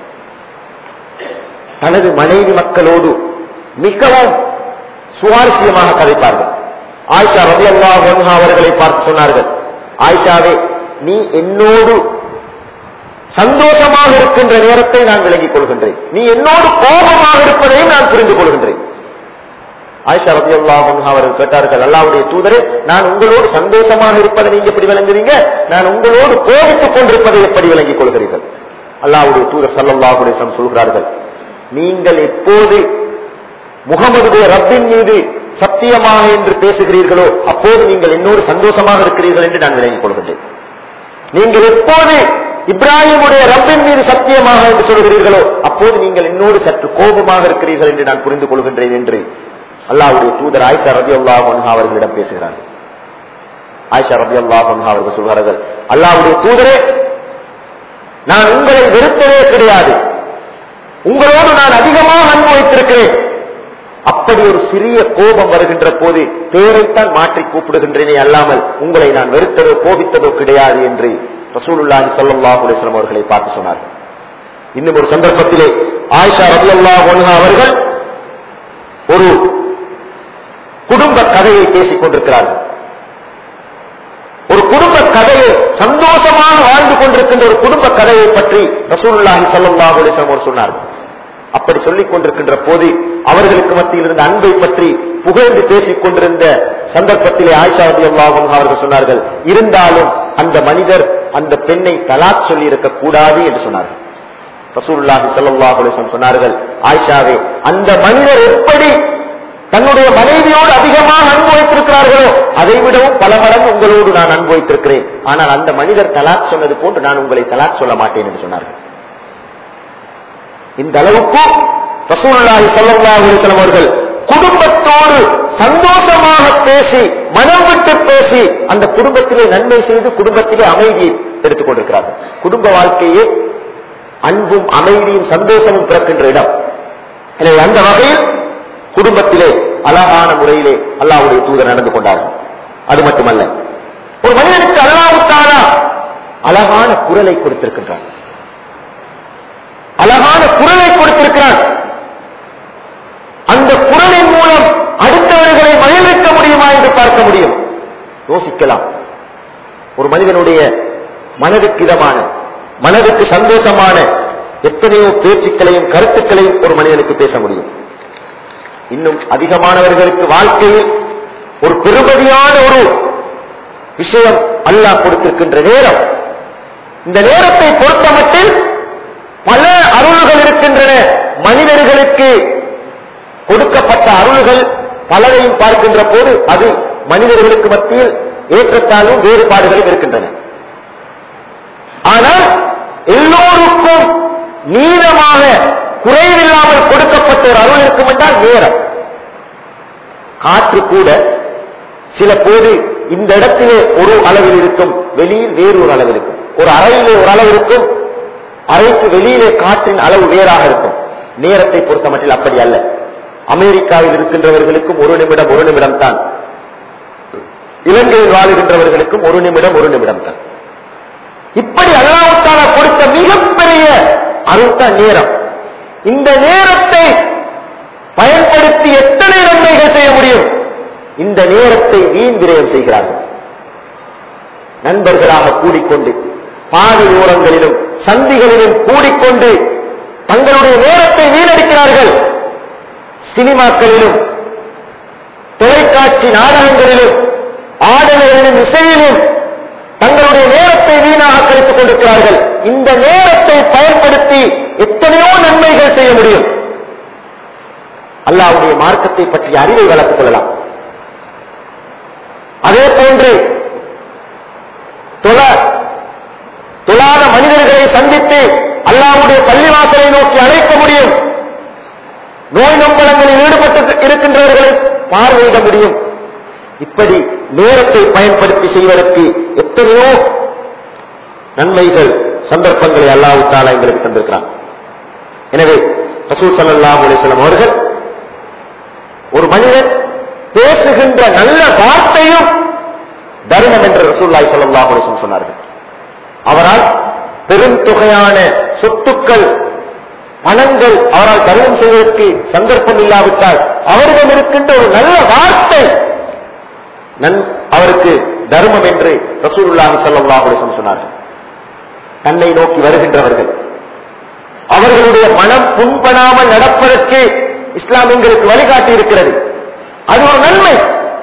தனது மனைவி மக்களோடு மிகவும் சுவாரஸ்யமாக கதைப்பார்கள் ஆயிஷா ரலியல்லாஹு அன்ஹா அவர்களை பார்த்து சொன்னார்கள் ஆயிஷாவே நீ என்னோடு சந்தோஷமாக இருக்கின்ற நேரத்தை நான் விளங்கிக் கொள்கின்றேன் நீ என்னோடு கோபமாக இருப்பதையும் நான் புரிந்து கொள்கின்றேன் ஆயிஷா ரலியல்லாஹு அன்ஹா அவர்கள் கேட்டார்கள் அல்லாஹ்வுடைய தூதரே நான் உங்களோடு சந்தோஷமாக இருப்பதை நீங்க எப்படி விளங்குறீங்க நான் உங்களோடு கோபித்துக் கொண்டிருப்பதை எப்படி விளங்கிக் கொள்கிறீர்கள் அல்லாஹ்வுடைய தூதர் ஸல்லல்லாஹு அலைஹி வஸல்லம் சொல்கிறார்கள் நீங்கள் எப்போது முகமதுடைய ரப்பின் மீது சத்தியமாக என்று பேசுகிறீர்களோ அப்போது நீங்கள் என்னோடு சந்தோஷமாக இருக்கிறீர்கள் என்று நான் விளங்கிக் கொள்கின்றேன் நீங்கள் எப்போது இப்ராஹிமுடைய ரப்பின் மீது சத்தியமாக என்று சொல்கிறீர்களோ அப்போது நீங்கள் என்னோடு சற்று கோபமாக இருக்கிறீர்கள் என்று நான் புரிந்து கொள்கின்றேன் என்று அல்லாஹ்வுடைய தூதர் ஆயிஷா ரபி அல்லாஹ் அவர்களிடம் பேசுகிறார்கள் ஆயிஷா ரபி அல்லாஹ் அவர்கள் சொல்கிறார்கள் அல்லாஹ்வுடைய தூதரே நான் உங்களை வெறுத்ததே கிடையாது உங்களோடு நான் அதிகமாக அன்பு வைத்திருக்கிறேன் அப்படி ஒரு சிறிய கோபம் வருகின்ற போது பேரைத்தான் மாற்றி கூப்பிடுகின்றேனே அல்லாமல் உங்களை நான் வெறுத்ததோ கோபித்ததோ கிடையாது என்று ரசூலுல்லாஹி ஸல்லல்லாஹு அலைஹி வஸல்லம் அவர்களை பார்த்து சொன்னார்கள் இன்னும் ஒரு சந்தர்ப்பத்திலே ஆயிஷா ரலியல்லாஹு அன்ஹா அவர்கள் ஒரு குடும்ப கதையை பேசிக் கொண்டிருக்கிறார்கள் ஒரு குடும்ப கதையை சந்தோஷமாக வாழ்ந்து கொண்டிருக்கின்ற ஒரு குடும்ப கதையை பற்றி ரசூலுல்லாஹி ஸல்லல்லாஹு அலைஹி வஸல்லம் அவர்கள் சொன்னார்கள் அப்படி சொல்லிக் கொண்டிருக்கின்ற போது அவர்களுக்கு மத்தியில் இருந்த அன்பை பற்றி புகழ்ந்து பேசிக் கொண்டிருந்த சந்தர்ப்பத்திலே ஆயிஷா ரலியல்லாஹு அன்ஹா அவர்கள் சொன்னார்கள் இருந்தாலும் அந்த மனிதர் அந்த பெண்ணை தலாக் சொல்லி இருக்க கூடாது என்று சொன்னார்கள் ரசூலுல்லாஹி ஸல்லல்லாஹு அலைஹி வஸல்லம் சொன்னார்கள் ஆயிஷாவே அந்த மனிதர் எப்படி தன்னுடைய மனைவியோடு அதிகமாக அன்பு வைத்திருக்கிறார்களோ அதை விடவும் பல மடங்கு உங்களோடு நான் அன்பு வைத்திருக்கிறேன் ஆனால் அந்த மனிதர் தலாக் சொன்னது போன்று நான் உங்களை தலாக் சொல்ல மாட்டேன் என்று சொன்னார்கள் இந்த அளவுக்கு ரசூலுல்லாஹி ஸல்லல்லாஹு அலைஹி வஸல்லம் அவர்கள் குடும்பத்தோடு சந்தோஷமாக பேசி மனம் விட்டு பேசி அந்த குடும்பத்திலே நன்மை செய்து குடும்பத்திலே அமைதியை எடுத்துக் கொண்டிருக்கிறார்கள் குடும்ப வாழ்க்கையே அன்பும் அமைதியும் சந்தோஷமும் பிறக்கின்ற இடம் எனவே அந்த வகையில் குடும்பத்திலே அழகான முறையிலே அல்லாஹ்வுடைய தூதர் நடந்து கொண்டார்கள் அது மட்டுமல்ல ஒரு மனிதனுக்கு அல்லாஹ்வுத்தாலா அழகான குரலை கொடுத்திருக்கின்றான் அழகான குரலை கொடுத்திருக்கிறான் அந்த குரலின் மூலம் அடுத்தவர்களை மகிழ்விக்க முடியுமா என்று பார்க்க முடியும் யோசிக்கலாம் ஒரு மனிதனுடைய மனதுக்கு இதமான மனதுக்கு சந்தோஷமான எத்தனையோ பேச்சுக்களையும் கருத்துக்களையும் ஒரு மனிதனுக்கு பேச முடியும் இன்னும் அதிகமானவர்களுக்கு வாழ்க்கையில் ஒரு பெருமதியான ஒரு விஷயம் அல்லாஹ் கொடுத்திருக்கின்ற நேரம் இந்த நேரத்தை பொறுத்தமட்டில் பல அருள்கள் இருக்கின்றன மனிதர்களுக்கு கொடுக்கப்பட்ட அருள்கள் பலரையும் பார்க்கின்ற போது அது மனிதர்களுக்கு மத்தியில் ஏற்றத்தாழ்வும் வேறுபாடுகளும் இருக்கின்றன ஆனால் எல்லோருக்கும் நீளமாக குறைவில்லாமல் கொடுக்கப்பட்ட ஒரு அருள் இருக்கும் என்றால் நேரம் காற்று கூட சில போது இந்த இடத்திலே ஒரு அளவில் இருக்கும் வெளியில் வேறு ஒரு அளவு இருக்கும் ஒரு அறையிலே ஒரு அளவு இருக்கும் அறைக்கு வெளியிலே காற்றின் அளவு வேறாக இருக்கும் நேரத்தை பொறுத்த மட்டில் அப்படி அல்ல அமெரிக்காவில் இருக்கின்றவர்களுக்கும் ஒரு நிமிடம் ஒரு நிமிடம் தான் இலங்கையில் வாழுகின்றவர்களுக்கும் ஒரு நிமிடம் ஒரு நிமிடம் தான் இப்படி அல்லாவுத்தால கொடுத்த மிகப்பெரிய அருள்தான் நேரம் இந்த நேரத்தை பயன்படுத்தி எத்தனை நன்மைகள் செய்ய முடியும் இந்த நேரத்தை வீண் விரயம் செய்கிறார்கள் நண்பர்களாக கூடிக்கொண்டு பாதை ஓரங்களிலும் சந்திகளிலும் கூடிக்கொண்டு தங்களுடைய நேரத்தை வீணடிக்கிறார்கள் சினிமாக்களிலும் தொலைக்காட்சி நாடகங்களிலும் ஆடல்களிலும் இசையிலும் தங்களுடைய நேரத்தை வீணாக கழித்துக் கொண்டிருக்கிறார்கள் இந்த நேரத்தை பயன்படுத்தி எத்தனையோ நன்மைகள் செய்ய முடியும் அல்லாவுடைய மார்க்கத்தை பற்றிய அறிவை வளர்த்துக் கொள்ளலாம் அதே போன்று தொழ தொழாத மனிதர்களை சந்தித்து அல்லாவுடைய பள்ளிவாசலை நோக்கி அழைக்க முடியும் நோய் நம்பலங்களில் ஈடுபட்டு இருக்கின்றவர்களை பார்வையிட முடியும் இப்படி நேரத்தை பயன்படுத்தி செய்வதற்கு எத்தனையோ நன்மைகள் சந்தர்ப்பங்களை அல்லாஹு தாலா எங்களுக்கு தந்திருக்கிறான் எனவே ரசூல் சல்லாஹ் அலிஸ்லாம் அவர்கள் ஒரு மனிதன் பேசுகின்ற நல்ல வார்த்தையும் தர்மம் என்று ரசூல்லாய் சல்லாஹ் அலிஸ்லம் சொன்னார்கள் அவரால் பெரும் தொகையான சொத்துக்கள் பணங்கள் அவரால் தர்மம் செய்வதற்கு சந்தர்ப்பம் இல்லாவிட்டால் அவரிடம் இருக்கின்ற ஒரு நல்ல வார்த்தை நன் அவருக்கு தர்மம் என்று ரசூலுல்லாஹி ஸல்லல்லாஹு அலைஹி வஸல்லம் சொன்னார்கள் தன்னை நோக்கி வருகின்றவர்கள் அவர்களுடைய மனம் புண்படாமல் நடப்பதற்கு இஸ்லாம் எங்களுக்கு வழிகாட்டி இருக்கிறது அது ஒரு நன்மை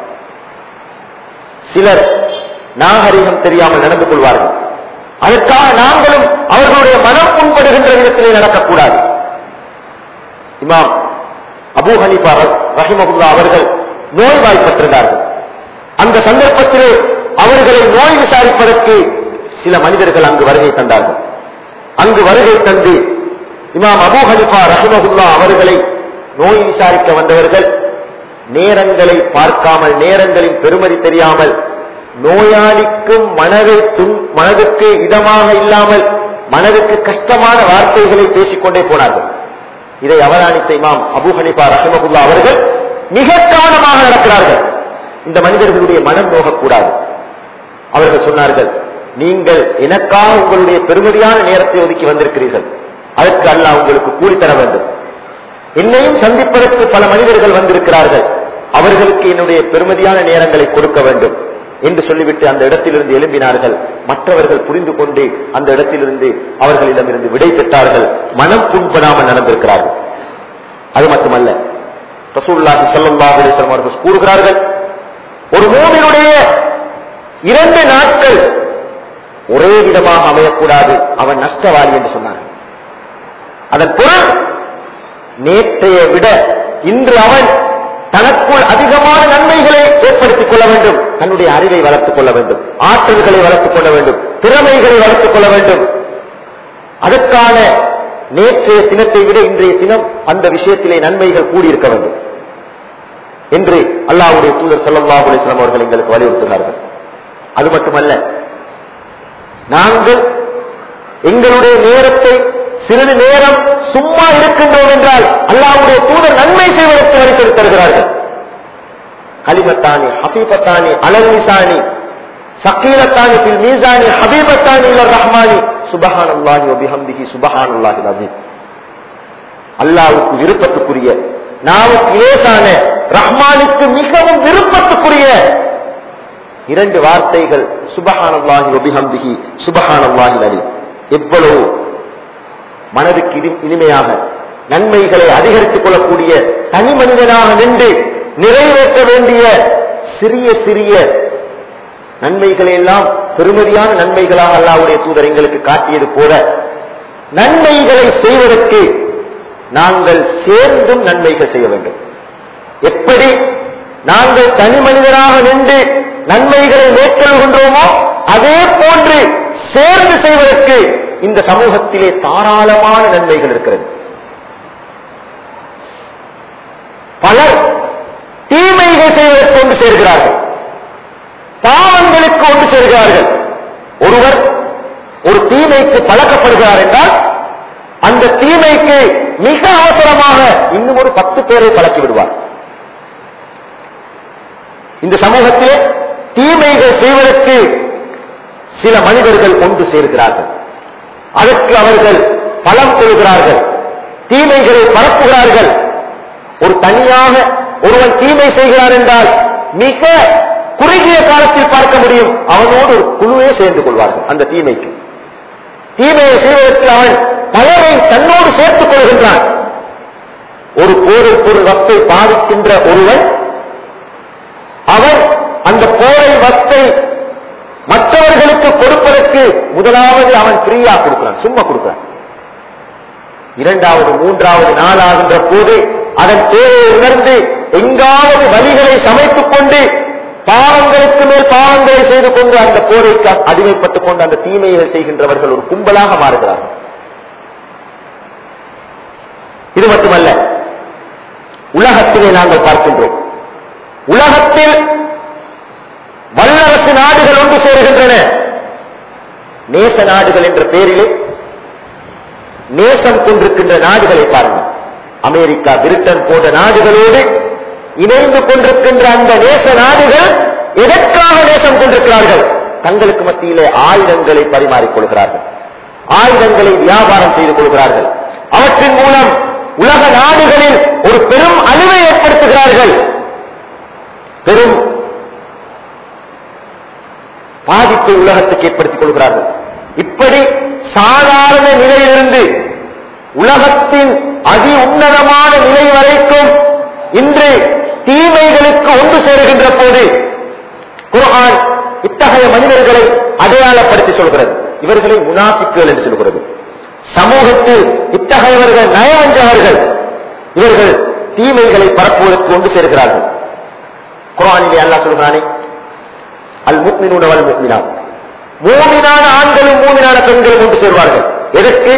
சிலர் நாகரிகம் தெரியாமல் நடந்து கொள்வார்கள் அதற்காக நாங்களும் அவர்களுடைய மனம் புண்படுகின்ற விதத்திலே நடக்கக்கூடாது இமாம் அபூ ஹனீஃபா ரஹிமகுல்லா அவர்கள் நோய்வாய்ப்பட்டிருந்தார்கள் அந்த சந்தர்ப்பத்திலே அவர்களை நோய் விசாரிப்பதற்கு சில மனிதர்கள் அங்கு வருகை தந்தார்கள் அங்கு வருகை தந்து இமாம் அபூ ஹனிஃபா ரஹிமகுல்லா அவர்களை நோய் விசாரிக்க வந்தவர்கள் நேரங்களை பார்க்காமல் நேரங்களின் பெருமதி தெரியாமல் நோயாளிக்கும் மனதை துன் மனதுக்கு இதமாக இல்லாமல் மனதுக்கு கஷ்டமான வார்த்தைகளை பேசிக்கொண்டே போனார்கள் இதை அவதானித்த இமாம் அபு ஹனிஃபா ரஹிமகுல்லா அவர்கள் மிக கவனமாக நடக்கிறார்கள் இந்த மனிதர்களுடைய மனம் நோகக்கூடாது அவர்கள் சொன்னார்கள் நீங்கள் எனக்காக உங்களுடைய பெருமதியான நேரத்தை ஒதுக்கி வந்திருக்கிறீர்கள் அதற்கு அல்லாஹ் உங்களுக்கு கூலி தர வேண்டும் என்னையும் சந்திப்பதற்கு பல மனிதர்கள் வந்திருக்கிறார்கள் அவர்களுக்கு என்னுடைய பெருமதியான நேரங்களை கொடுக்க வேண்டும் என்று சொல்லிவிட்டு அந்த இடத்திலிருந்து எழும்பினார்கள் மற்றவர்கள் புரிந்து கொண்டு அந்த இடத்திலிருந்து அவர்களிடமிருந்து விடை பெற்றார்கள் மனம் புண்படாமல் நடந்திருக்கிறார்கள் அது மட்டுமல்ல ரசூல்லாஹி ஸல்லல்லாஹு அலைஹி வஸல்லம் அவர்கள் கூறுகிறார்கள் ஒரு மூமினுடைய இரண்டு நாட்கள் ஒரே விதமாக அமையக்கூடாது அவன் நஷ்டவாளி என்று சொன்னார்கள் அதன் பொருள் நேற்றைய விட இன்று அவன் தனக்குள் அதிகமான நன்மைகளை ஏற்படுத்திக் கொள்ள வேண்டும் தன்னுடைய அறிவை வளர்த்துக் கொள்ள வேண்டும் ஆற்றல்களை வளர்த்துக் கொள்ள வேண்டும் திறமைகளை வளர்த்துக் கொள்ள வேண்டும் அதற்கான நேற்றைய தினத்தை விட இன்றைய தினம் அந்த விஷயத்திலே நன்மைகள் கூடியிருக்க வேண்டும் என்று அல்லாஹ்வுடைய தூதர் ஸல்லல்லாஹு அலைஹி வஸல்லம் அவர்கள் எங்களுக்கு வலியுறுத்தினார்கள் அது மட்டுமல்ல நாங்கள் எங்களுடைய நேரத்தை சிறிது நேரம் சும்மா இருக்கின்றோம் என்றால் அல்லாஹ்வுடைய தூதர் நன்மை செய்வதற்கு வரிசை தருகிறார்கள் கலிமத்தானி ஹபீபத்தானி அலல்லிசானி சக்கீரத்தானி பில் மீசானி ஹபீபத்தானி இலர் ரஹ்மானி சுபஹானல்லாஹி வபிஹம்திஹி சுபஹானல்லாஹி அஸீம் அல்லாஹ்வுக்கு விருப்பத்துக்குரிய நாவுக்கு லேசான ரஹ்மானுக்கு மிகவும் விருப்பத்துக்குரிய இரண்டு வார்த்தைகள் சுபஹானல்லாஹி வபிஹம்திஹி சுபஹானல்லாஹி அலீம் எவ்வளவு மனதுக்கு இனி- இனிமையாக நன்மைகளை அதிகரித்துக் கொள்ளக்கூடிய தனி மனிதனாக நின்று நிறைவேற்ற வேண்டிய சிறிய சிறிய நன்மைகளை எல்லாம் பெருமதியான நன்மைகளாக அல்லாஹ்வுடைய தூதர் எங்களுக்கு காட்டியது போல நன்மைகளை செய்வதற்கு நாங்கள் சேர்ந்தும் நன்மைகள் செய்ய வேண்டும் எப்படி நாங்கள் தனி மனிதனாக நின்று நன்மைகளை மேற்கொள்கின்றோமோ அதே போன்று சேர்ந்து செய்வதற்கு இந்த சமூகத்திலே தாராளமான நன்மைகள் இருக்கிறது பலர் தீமைகள் செய்வதற்கு ஒன்று சேர்கிறார்கள் பாவங்களுக்கு ஒன்று சேர்கிறார்கள் ஒருவர் ஒரு தீமைக்கு பழக்கப்படுகிறார் என்றால் அந்த தீமைக்கு மிக அவசரமாக இன்னும் ஒரு பத்து பேரை பழக்கி விடுவார் இந்த சமூகத்திலே தீமைகள் செய்வதற்கு சில மனிதர்கள் ஒன்று சேர்கிறார்கள் அதற்கு அவர்கள் பலம் கொள்கிறார்கள் தீமைகளை பரப்புகிறார்கள் ஒரு தனியாக ஒருவன் தீமை செய்கிறான் என்றால் மிக குறுகிய காலத்தில் பார்க்க முடியும் அவனோடு ஒரு குழுவே சேர்ந்து கொள்வார்கள் அந்த தீமைக்கு தீமையை செய்வதற்கு அவன் பலரை தன்னோடு சேர்த்துக் கொள்கின்றான் ஒரு போதைப் பொருள் வஸ்தை பாதிக்கின்ற ஒருவன் அவன் அந்த போரை வஸ்தை மற்றவர்களுக்கு கொடுப்பதற்கு முதலாவது அவன் ஃப்ரீயா கொடுக்கிறான் சும்மா கொடுக்கிறான் இரண்டாவது மூன்றாவது நாளாகின்ற போது அதன் தேவையை உணர்ந்து எங்காவது வழிகளை சமைத்துக் கொண்டு பாவங்களுக்கு மேல் பாவங்களை செய்து கொண்டு அந்த போரைக்கு அடிமைப்பட்டுக் கொண்டு அந்த தீமைகள் செய்கின்றவர்கள் ஒரு கும்பலாக மாறுகிறார்கள் இது மட்டுமல்ல உலகத்திலே நாங்கள் பார்க்கின்றோம் உலகத்தில் வல்லரசு நாடுகள் ஒன்று சேருகின்றன நேச நாடுகள் என்ற பெயரிலே நேசம் கொண்டிருக்கின்ற நாடுகளை பாருங்கள் அமெரிக்கா பிரிட்டன் போன்ற நாடுகளோடு இணைந்து கொண்டிருக்கின்ற அந்த நேச நாடுகள் எதற்காக நேசம் கொண்டிருக்கிறார்கள் தங்களுக்கு மத்தியிலே ஆயுதங்களை பரிமாறிக்கொள்கிறார்கள் ஆயுதங்களை வியாபாரம் செய்து கொள்கிறார்கள் அவற்றின் மூலம் உலக நாடுகளில் ஒரு பெரும் அழிவை ஏற்படுத்துகிறார்கள் பெரும் பாதிப்பை உலகத்துக்கு ஏற்படுத்திக் கொள்கிறார்கள் இப்படி சாதாரண நிலையிலிருந்து உலகத்தின் அதி உன்னதமான நிலை வரைக்கும் இன்று தீமைகளுக்கு ஒன்று சேருகின்ற போது குர்ஆன் இத்தகைய மனிதர்களை அடையாளப்படுத்தி சொல்கிறது இவர்களை முனாஃபிக்குகள் என்று சொல்கிறது சமூகத்தில் இத்தகையவர்கள் நயவஞ்சகர்கள் இவர்கள் தீமைகளை பரப்புவதற்கு ஒன்று சேர்கிறார்கள் குர்ஆனிலே அல்லாஹ் சொல்கிறானே அல் முக்மினூன வல் முக்மினாத் மூமினான ஆண்களும் மூமினான பெண்களும் ஒன்று சேர்வார்கள் எதற்கு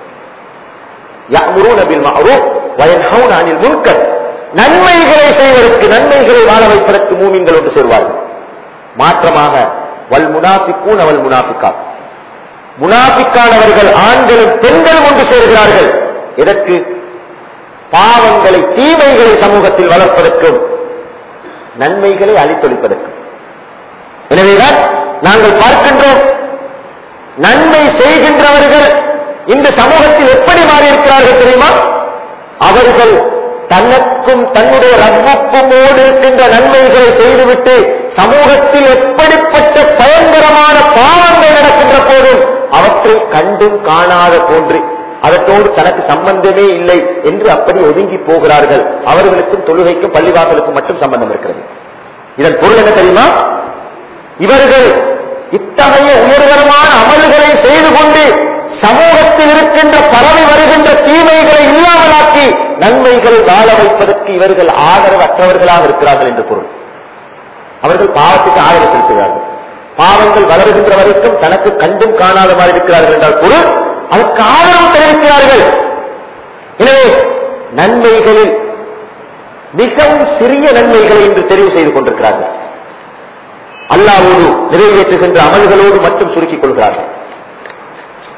يأمرون بالمعروف وينهون عن المنكر நன்மைகளை செய்வதற்கு நன்மைகளை வாழ வைப்பதற்கு மூமின்கள் ஒன்று சேர்வார்கள் மாற்றமாக வல் முனாஃபிக்கூன் அவல் முனாஃபிக்கா முனாஃபிக்கானவர்கள் ஆண்களும் பெண்களும் ஒன்று சேர்கிறார்கள் எதற்கு பாவங்களை தீமைகளை சமூகத்தில் வளர்ப்பதற்கும் நன்மைகளை அழித்தொழிப்பதற்கும் எனவேதான் நாங்கள் பார்க்கின்றோம் நன்மை செய்கின்றவர்கள் இந்த சமூகத்தில் எப்படி மாறியிருக்கிறார்கள் தெரியுமா அவர்கள் தனக்கும் தன்னுடைய ரப்புக்குமோடு இருக்கின்ற நன்மைகளை செய்துவிட்டு சமூகத்தில் எப்படிப்பட்ட பயங்கரமான பாவங்கள் நடக்கின்ற போதும் அவற்றை கண்டும் காணாத போன்று அவற்றோடு தனக்கு சம்பந்தமே இல்லை என்று அப்படி ஒதுங்கி போகிறார்கள் அவர்களுக்கும் தொழுகைக்கும் பள்ளிவாசலுக்கும் மட்டும் சம்பந்தம் இருக்கிறது இதன் பொருள் என்ன தெரியுமா இவர்கள் இத்தகைய உயர்தரமான அமல்களை செய்து கொண்டு சமூகத்தில் இருக்கின்ற பரவி வருகின்ற தீமைகளை இல்லாமலாக்கி நன்மைகளை வாழ வைப்பதற்கு இவர்கள் ஆதரவற்றவர்களாக இருக்கிறார்கள் என்று பொருள் அவர்கள் பாவத்துக்கு ஆதரவு செலுத்துகிறார்கள் பாவங்கள் வளருகின்ற வரைக்கும் தனக்கு கண்டும் காணாத மாதிரி இருக்கிறார்கள் என்றால் பொருள் அதற்கு ஆதரவு தெரிவிக்கிறார்கள் எனவே நன்மைகளில் மிகவும் சிறிய நன்மைகளை இன்று தெரிவு செய்து கொண்டிருக்கிறார்கள் அல்லாவோடு நிறைவேற்றுகின்ற அமல்களோடு மட்டும் சுருக்கிக் கொள்கிறார்கள்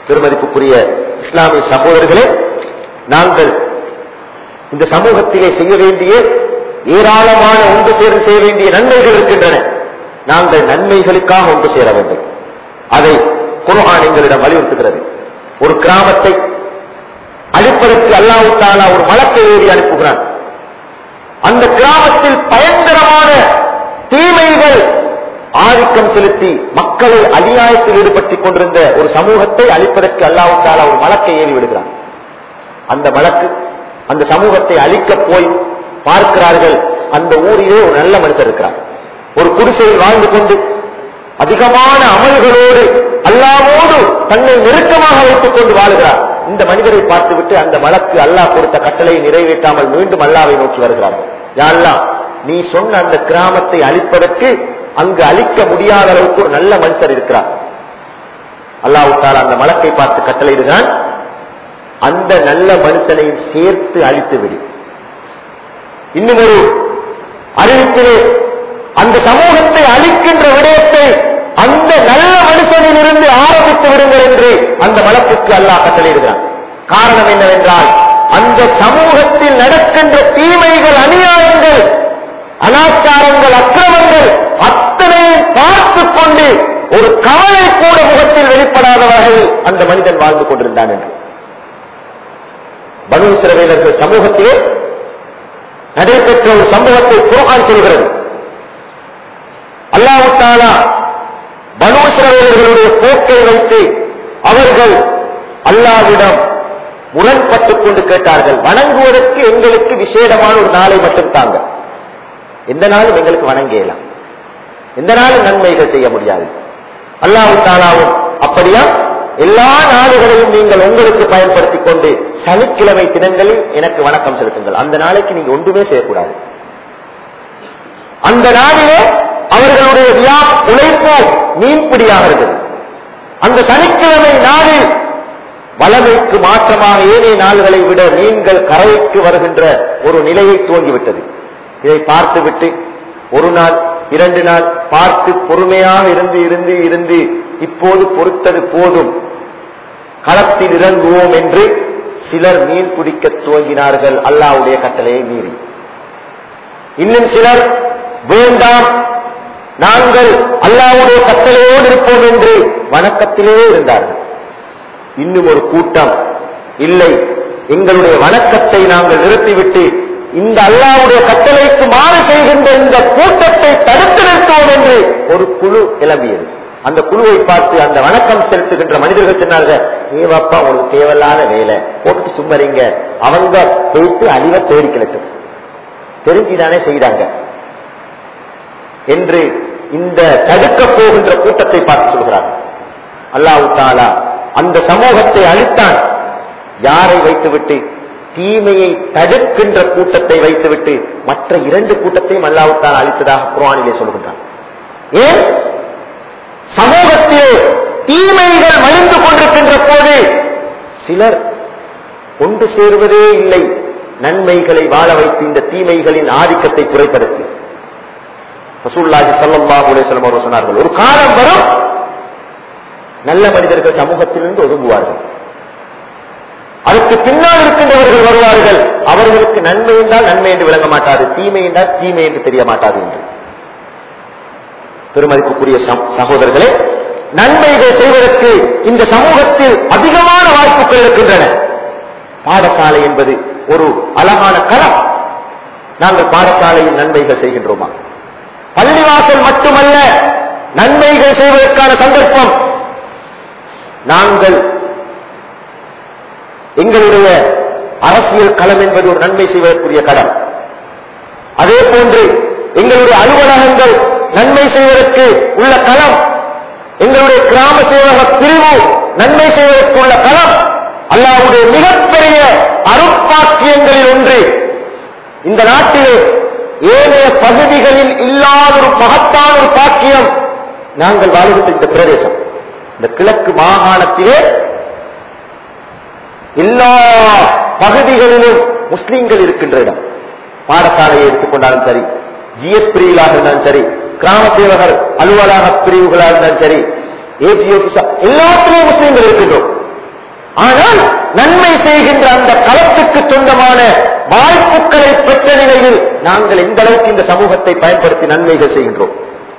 பெருமதிப்புக்குரிய இஸ்லாமிய சகோதரர்களே நாங்கள் இந்த சமூகத்திலே செய்ய வேண்டிய ஏராளமான ஒன்று சேர்ந்து செய்ய வேண்டிய நன்மைகள் இருக்கின்றன நாங்கள் நன்மைகளுக்காக ஒன்று சேர வேண்டும் அதை குர்ஆன் எங்களிடம் வலியுறுத்துகிறது ஒரு கிராமத்தை அழிப்பதற்கு அல்லாஹ் தாலா ஒரு மலத்தை ஏறி அனுப்புகிறான் அந்த கிராமத்தில் பயங்கரமான தீமைகள் ஆதிக்கம் செலுத்தி மக்களை அநியாயத்தில் ஈடுபட்டுக் கொண்டிருந்த ஒரு சமூகத்தை அழிப்பதற்கு அல்லாஹ் தாலா ஒரு மலக்கை ஏறி விடுகிறான் அந்த மலக்கு அந்த சமூகத்தை அழிக்க போய் பார்க்கிறார்கள் அந்த ஊரிலே ஒரு நல்ல மனிதர் இருக்கிறார் ஒரு குடிசையில் வாழ்ந்து கொண்டு அதிகமான அமல்களோடு அல்லாவோடு தன்னை நெருக்கமாக வைத்துக் கொண்டு வாழுகிறார் இந்த மனிதரை பார்த்துவிட்டு அந்த மலக்கு அல்லாஹ் கொடுத்த கட்டளையை நிறைவேற்றாமல் மீண்டும் அல்லாவை நோக்கி வருகிறார்கள் யாரெல்லாம் நீ சொன்ன அந்த கிராமத்தை அழிப்பதற்கு அங்கு அழிக்க முடியாத அளவுக்கு ஒரு நல்ல மனுஷர் இருக்கிறார் அல்லாஹ் தாலா அந்த மலக்கை பார்த்து கட்டளையிடுகிறான் அந்த நல்ல மனுஷனையும் சேர்த்து அழித்து விடு இன்னும் ஒரு அறிவிப்பிலே அந்த சமூகத்தை அழிக்கின்ற விடயத்தை அந்த நல்ல மனுஷனிலிருந்து ஆரம்பித்து விடுங்கள் என்று அந்த வழக்குக்கு அல்லாஹ் கட்டளையிடுகிறான் காரணம் என்னவென்றால் அந்த சமூகத்தில் நடக்கின்ற தீமைகள் அநியாயங்கள் அனாச்சாரங்கள் அக்கிரமங்கள் அத்தனையும் பார்த்து கொண்டு ஒரு கவலை கூட முகத்தில் வெளிப்படாத வகையில் அந்த மனிதன் வாழ்ந்து கொண்டிருந்தான் என்று பனு சிறவையினர்கள் சமூகத்திலே நடைபெற்ற ஒரு சம்பவத்தை குரான் சொல்கிறது அல்லாஹு தாலா பனு சிறவையர்களுடைய போக்கை வைத்து அவர்கள் அல்லாவிடம் முரண்பட்டுக் கொண்டு கேட்டார்கள் வணங்குவதற்கு எங்களுக்கு விசேடமான ஒரு நாளை மட்டும் தாங்க எந்த நாளும் எங்களுக்கு வணங்கலாம் எந்த நாளும் நன்மைகள் செய்ய முடியாது அல்லாஹு தாலாவும் அப்படியா எல்லா நாடுகளையும் நீங்கள் உங்களுக்கு பயன்படுத்திக் கொண்டு சனிக்கிழமை தினங்களில் எனக்கு வணக்கம் செலுத்துங்கள் அந்த நாளைக்கு நீங்க ஒன்றுமே செய்யக்கூடாது அந்த நாளிலே அவர்களுடைய வியா உழைப்பு மீன்பிடியாக இருக்குது அந்த சனிக்கிழமை நாளில் வளமைக்கு மாற்றமாக ஏனைய நாள்களை விட மீன்கள் கரைக்கு வருகின்ற ஒரு நிலையை துவங்கிவிட்டது இதை பார்த்துவிட்டு ஒரு நாள் இரண்டு நாள் பார்த்து பொறுமையாக இருந்து இருந்து இருந்து இப்போது பொறுத்தது போதும் களத்தில் இறங்குவோம் என்று சிலர் மீன் பிடிக்க துவங்கினார்கள் அல்லாவுடைய கட்டளையை மீறி இன்னும் சிலர் வேண்டாம் நாங்கள் அல்லாவுடைய கட்டளையோடு இருப்போம் என்று வணக்கத்திலே இருந்தார்கள் இன்னும் ஒரு கூட்டம் இல்லை எங்களுடைய வணக்கத்தை நாங்கள் நிறுத்திவிட்டு இந்த அல்லாவுடைய கட்டளைக்கு மாறு செய்கின்ற இந்த கூட்டத்தை தடுத்து நிறுத்துவோம் என்று ஒரு குழு கிளம்பியது அந்த குழுவை பார்த்து அந்த வணக்கம் செலுத்துகின்ற மனிதர்கள் சொன்னார்கள் ஏவாப்பா உங்களுக்கு தேவையில்லாத வேலை போட்டுட்டு சும்மறிங்க அவங்க போயிட்டு அழிவை தேடி கிளட்டும் தெரிஞ்சுதானே செய்தாங்க என்று இந்த தடுக்க போகின்ற கூட்டத்தை பார்த்து சொல்கிறார்கள் அல்லாஹு தாலா அந்த சமூகத்தை அழித்தான் யாரை வைத்துவிட்டு தீமையை தடுக்கின்ற கூட்டத்தை வைத்துவிட்டு மற்ற இரண்டு கூட்டத்தையும் அல்லாவுத்தான் அழித்ததாக குர்ஆனிலே சொல்கின்றான் ஏன் சமூகத்தில் தீமைகள் மலிந்து கொண்டிருக்கின்ற போது சிலர் ஒன்று சேருவதே இல்லை நன்மைகளை வாழ வைத்து இந்த தீமைகளின் ஆதிக்கத்தை குறைப்பதற்கு ரசூல்லாஹி ஸல்லல்லாஹு அலைஹி வஸல்லம் அவர்கள் சொன்னார்கள் ஒரு காலம் வரும் நல்ல மனிதர்கள் சமூகத்திலிருந்து ஒதுங்குவார்கள் அதற்கு பின்னால் இருக்கின்றவர்கள் வருவார்கள் அவர்களுக்கு நன்மை என்றால் நன்மை என்று விளங்க மாட்டாது தீமை என்றால் தீமை என்று தெரிய மாட்டாது என்று பெருமதிப்புக்குரிய சகோதரர்களே நன்மைகள் செய்வதற்கு இந்த சமூகத்தில் அதிகமான வாய்ப்புகள் இருக்கின்றன பாடசாலை என்பது ஒரு அழகான களம் நாங்கள் பாடசாலையில் நன்மைகள் செய்கின்றோமா பள்ளிவாசல் மட்டுமல்ல நன்மைகள் செய்வதற்கான சந்தர்ப்பம் நாங்கள் எங்களுடைய அரசியல் களம் என்பது ஒரு நன்மை செய்வதற்குரிய கடம் அதே போன்று எங்களுடைய அலுவலகங்கள் நன்மை செய்வதற்கு உள்ள களம் எங்களுடைய கிராம சேவக பிரிவு நன்மை செய்வதற்கு உள்ள களம் அல்லாவுடைய மிகப்பெரிய அருட்பாக்கியங்களில் ஒன்று இந்த நாட்டிலே ஏனைய பகுதிகளில் இல்லாத ஒரு மகத்தான ஒரு பாக்கியம் நாங்கள் வாழ்கின்ற இந்த பிரதேசம் இந்த கிழக்கு மாகாணத்திலே எல்லா பகுதிகளிலும் முஸ்லிம்கள் இருக்கின்ற இடம் பாடசாலையை எடுத்துக்கொண்டாலும் சரி ஜிஎஸ் பிரிவுகளாக இருந்தாலும் சரி கிராம சேவகர் அலுவலக பிரிவுகளாக இருந்தாலும் சரி ஏஜி ஆபீஸா எல்லாத்திலையும் முஸ்லிம்கள் இருக்கின்றோம் ஆனால் நன்மை செய்கின்ற அந்த களத்துக்கு சொந்தமான வாய்ப்புகளை பெற்ற நிலையில் நாங்கள் எந்த அளவுக்கு இந்த சமூகத்தை பயன்படுத்தி நன்மைகள் செய்கின்றோம்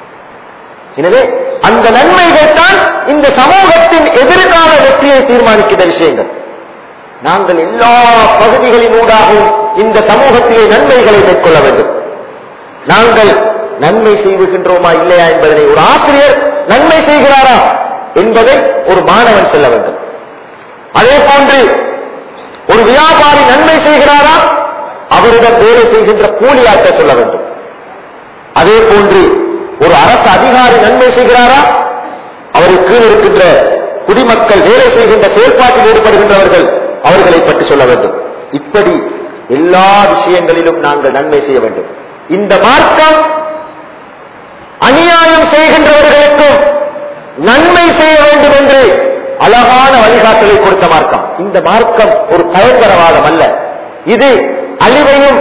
எனவே அந்த நன்மைகள் தான் இந்த சமூகத்தின் எதிர்கால வெற்றியை தீர்மானிக்கின்ற விஷயங்கள் நாங்கள் எல்லா பகுதிகளினூடாகவும் இந்த சமூகத்திலே நன்மைகளை மேற்கொள்ள வேண்டும் நாங்கள் நன்மை செய்கின்றோமா இல்லையா என்பதனை ஒரு ஆசிரியர் நன்மை செய்கிறாரா என்பதை ஒரு மாணவன் சொல்ல வேண்டும் அதே போன்று ஒரு வியாபாரி நன்மை செய்கிறாரா அவரிடம் வேலை செய்கின்ற கூலியாட்கள் சொல்ல வேண்டும் அதே போன்று ஒரு அரசு அதிகாரி நன்மை செய்கிறாரா அவருக்கு கீழ் இருக்கின்ற குடிமக்கள் வேலை செய்கின்ற செயல்பாட்டில் ஈடுபடுகின்றவர்கள் அவர்களை பற்றி சொல்ல வேண்டும் இப்படி எல்லா விஷயங்களிலும் நாங்கள் நன்மை செய்ய வேண்டும் இந்த மார்க்கம் அநியாயம் செய்கின்றவர்களுக்கும் நன்மை செய்ய வேண்டும் என்று அழகான வழிகாட்டலை கொடுத்த மார்க்கம் இந்த மார்க்கம் ஒரு பயங்கரவாதம் அல்ல இது அழிவையும்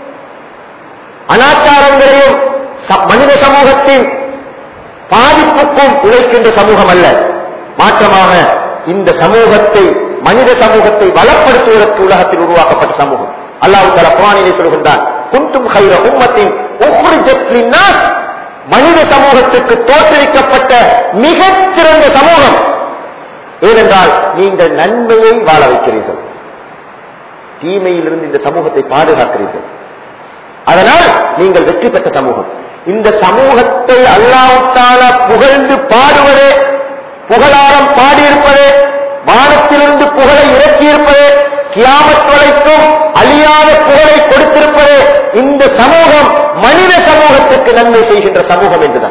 அனாச்சாரங்களையும் ச- மனித சமூகத்தின் பாதிப்புக்கும் உழைக்கின்ற சமூகம் அல்ல மாற்றமாக இந்த சமூகத்தை மனித சமூகத்தை வளப்படுத்துவதற்கு உலகத்தில் உருவாக்கப்பட்ட சமூகம் அல்லாஹ் தலா குரானிலே சொல்கின்றான் குந்தும் ஹைர உம்மத்தின் உஹ்ரிஜத் லின்னாஸ் மனித சமூகத்துக்கு தோற்றுவிக்கப்பட்ட மிகச்சிறந்த சமூகம் ஏனென்றால் நீங்கள் நன்மையை வாழ வைக்கிறீர்கள் தீமையிலிருந்து இந்த சமூகத்தை பாதுகாக்கிறீர்கள் அதனால் நீங்கள் வெற்றி பெற்ற சமூகம் இந்த சமூகத்தை அல்லாவுத்தால புகழ்ந்து பாடுவதே புகழாரம் பாடியிருப்பதே வானத்திலிருந்து புகழை இறக்கியிருப்பதே கியாமத் வரைக்கும் அழியாத புகழை கொடுத்திருப்பதே இந்த சமூகம் மனித சமூகத்துக்கு நன்மை செய்கின்ற சமூகம் என்றுதான்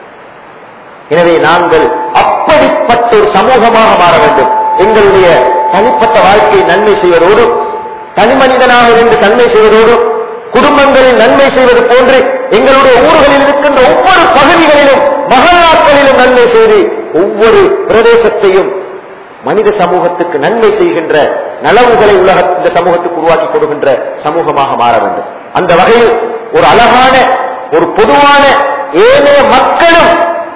எனவே நாங்கள் அப்படிப்பட்ட ஒரு சமூகமாக மாற வேண்டும் எங்களுடைய தனிப்பட்ட வாழ்க்கையை நன்மை செய்வதோடு தனி மனிதனாக இருந்து நன்மை செய்வதோடு குடும்பங்களில் நன்மை செய்வது போன்று எங்களுடைய ஊர்களில் இருக்கின்ற ஒவ்வொரு பகுதிகளிலும் மகல்லாக்களிலும் நன்மை செய்து ஒவ்வொரு பிரதேசத்தையும் மனித சமூகத்துக்கு நன்மை செய்கின்ற நலவுகளை உலக இந்த சமூகத்துக்கு உருவாக்கி கொடுக்கின்ற சமூகமாக மாற வேண்டும் அந்த வகையில் ஒரு அழகான ஒரு பொதுவான ஏனைய மக்களும்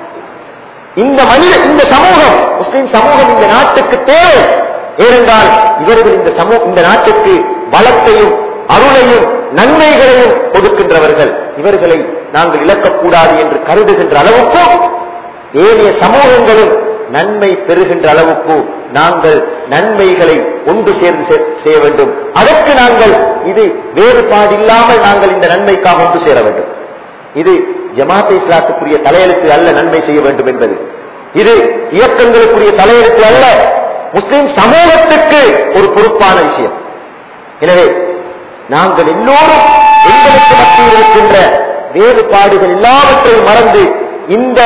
இந்த மனித இந்த சமூகம் முஸ்லிம் சமூகம் இந்த நாட்டுக்கு தேவை ஏனென்றால் இவர்கள் இந்த சமூக இந்த நாட்டுக்கு வளத்தையும் அருளையும் நன்மைகளையும் கொடுக்கின்றவர்கள் இவர்களை நாங்கள் இழக்கக்கூடாது என்று கருதுகின்ற அளவுக்கும் ஏனைய சமூகங்களும் நன்மை பெறுகின்ற அளவுக்கு நாங்கள் நன்மைகளை ஒன்று சேர்ந்து சே- செய்ய வேண்டும் அதற்கு நாங்கள் இது வேறுபாடில்லாமல் நாங்கள் இந்த நன்மைக்காக ஒன்று சேர வேண்டும் இது ஜமாத் இஸ்லாத்துக்குரிய தலையெழுத்து அல்ல நன்மை செய்ய வேண்டும் என்பது இது இயக்கங்களுக்குரிய தலையெழுத்து அல்ல முஸ்லிம் சமூகத்துக்கு ஒரு பொறுப்பான விஷயம் எனவே நாங்கள் எல்லோரும் எங்களுக்கு மத்தியில் இருக்கின்ற வேறுபாடுகள் எல்லாவற்றையும் மறந்து இந்த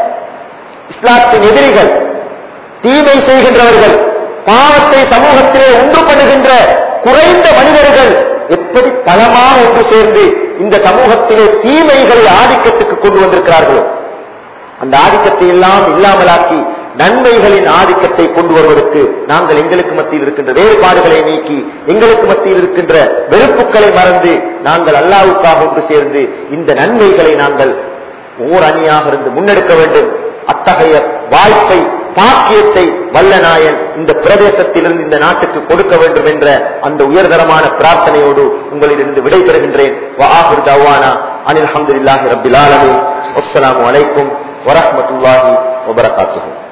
இஸ்லாத்தின் எதிரிகள் தீமை செய்கின்றவர்கள் பாவத்தை சமூகத்திலே ஒன்றுபடுகின்ற குறைந்த மனிதர்கள் எப்படி பலமாக ஒன்று சேர்ந்து இந்த சமூகத்திலே தீமைகளை ஆதிக்கத்துக்கு கொண்டு வந்திருக்கிறார்களோ அந்த ஆதிக்கத்தை எல்லாம் இல்லாமலாக்கி நன்மைகளின் ஆதிக்கத்தை கொண்டு வருவதற்கு நாங்கள் எங்களுக்கு மத்தியில் இருக்கின்ற வேறுபாடுகளை நீக்கி எங்களுக்கு மத்தியில் இருக்கின்ற வெறுப்புகளை மறந்து நாங்கள் அல்லாவுக்காக ஒன்று சேர்ந்து இந்த நன்மைகளை நாங்கள் ஓர் அணியாக இருந்து முன்னெடுக்க வேண்டும் அத்தகைய வாய்ப்பை பாக்கியத்தை வல்லநாயன் இந்த பிரதேசத்திலிருந்து இந்த நாட்டுக்கு கொடுக்க வேண்டும் என்ற அந்த உயர்தரமான பிரார்த்தனையோடு உங்களிடமிருந்து விடைபெறுகின்றேன் وآخر دعوانا أن الحمد لله رب العالمين والسلام عليكم ورحمة الله وبركاته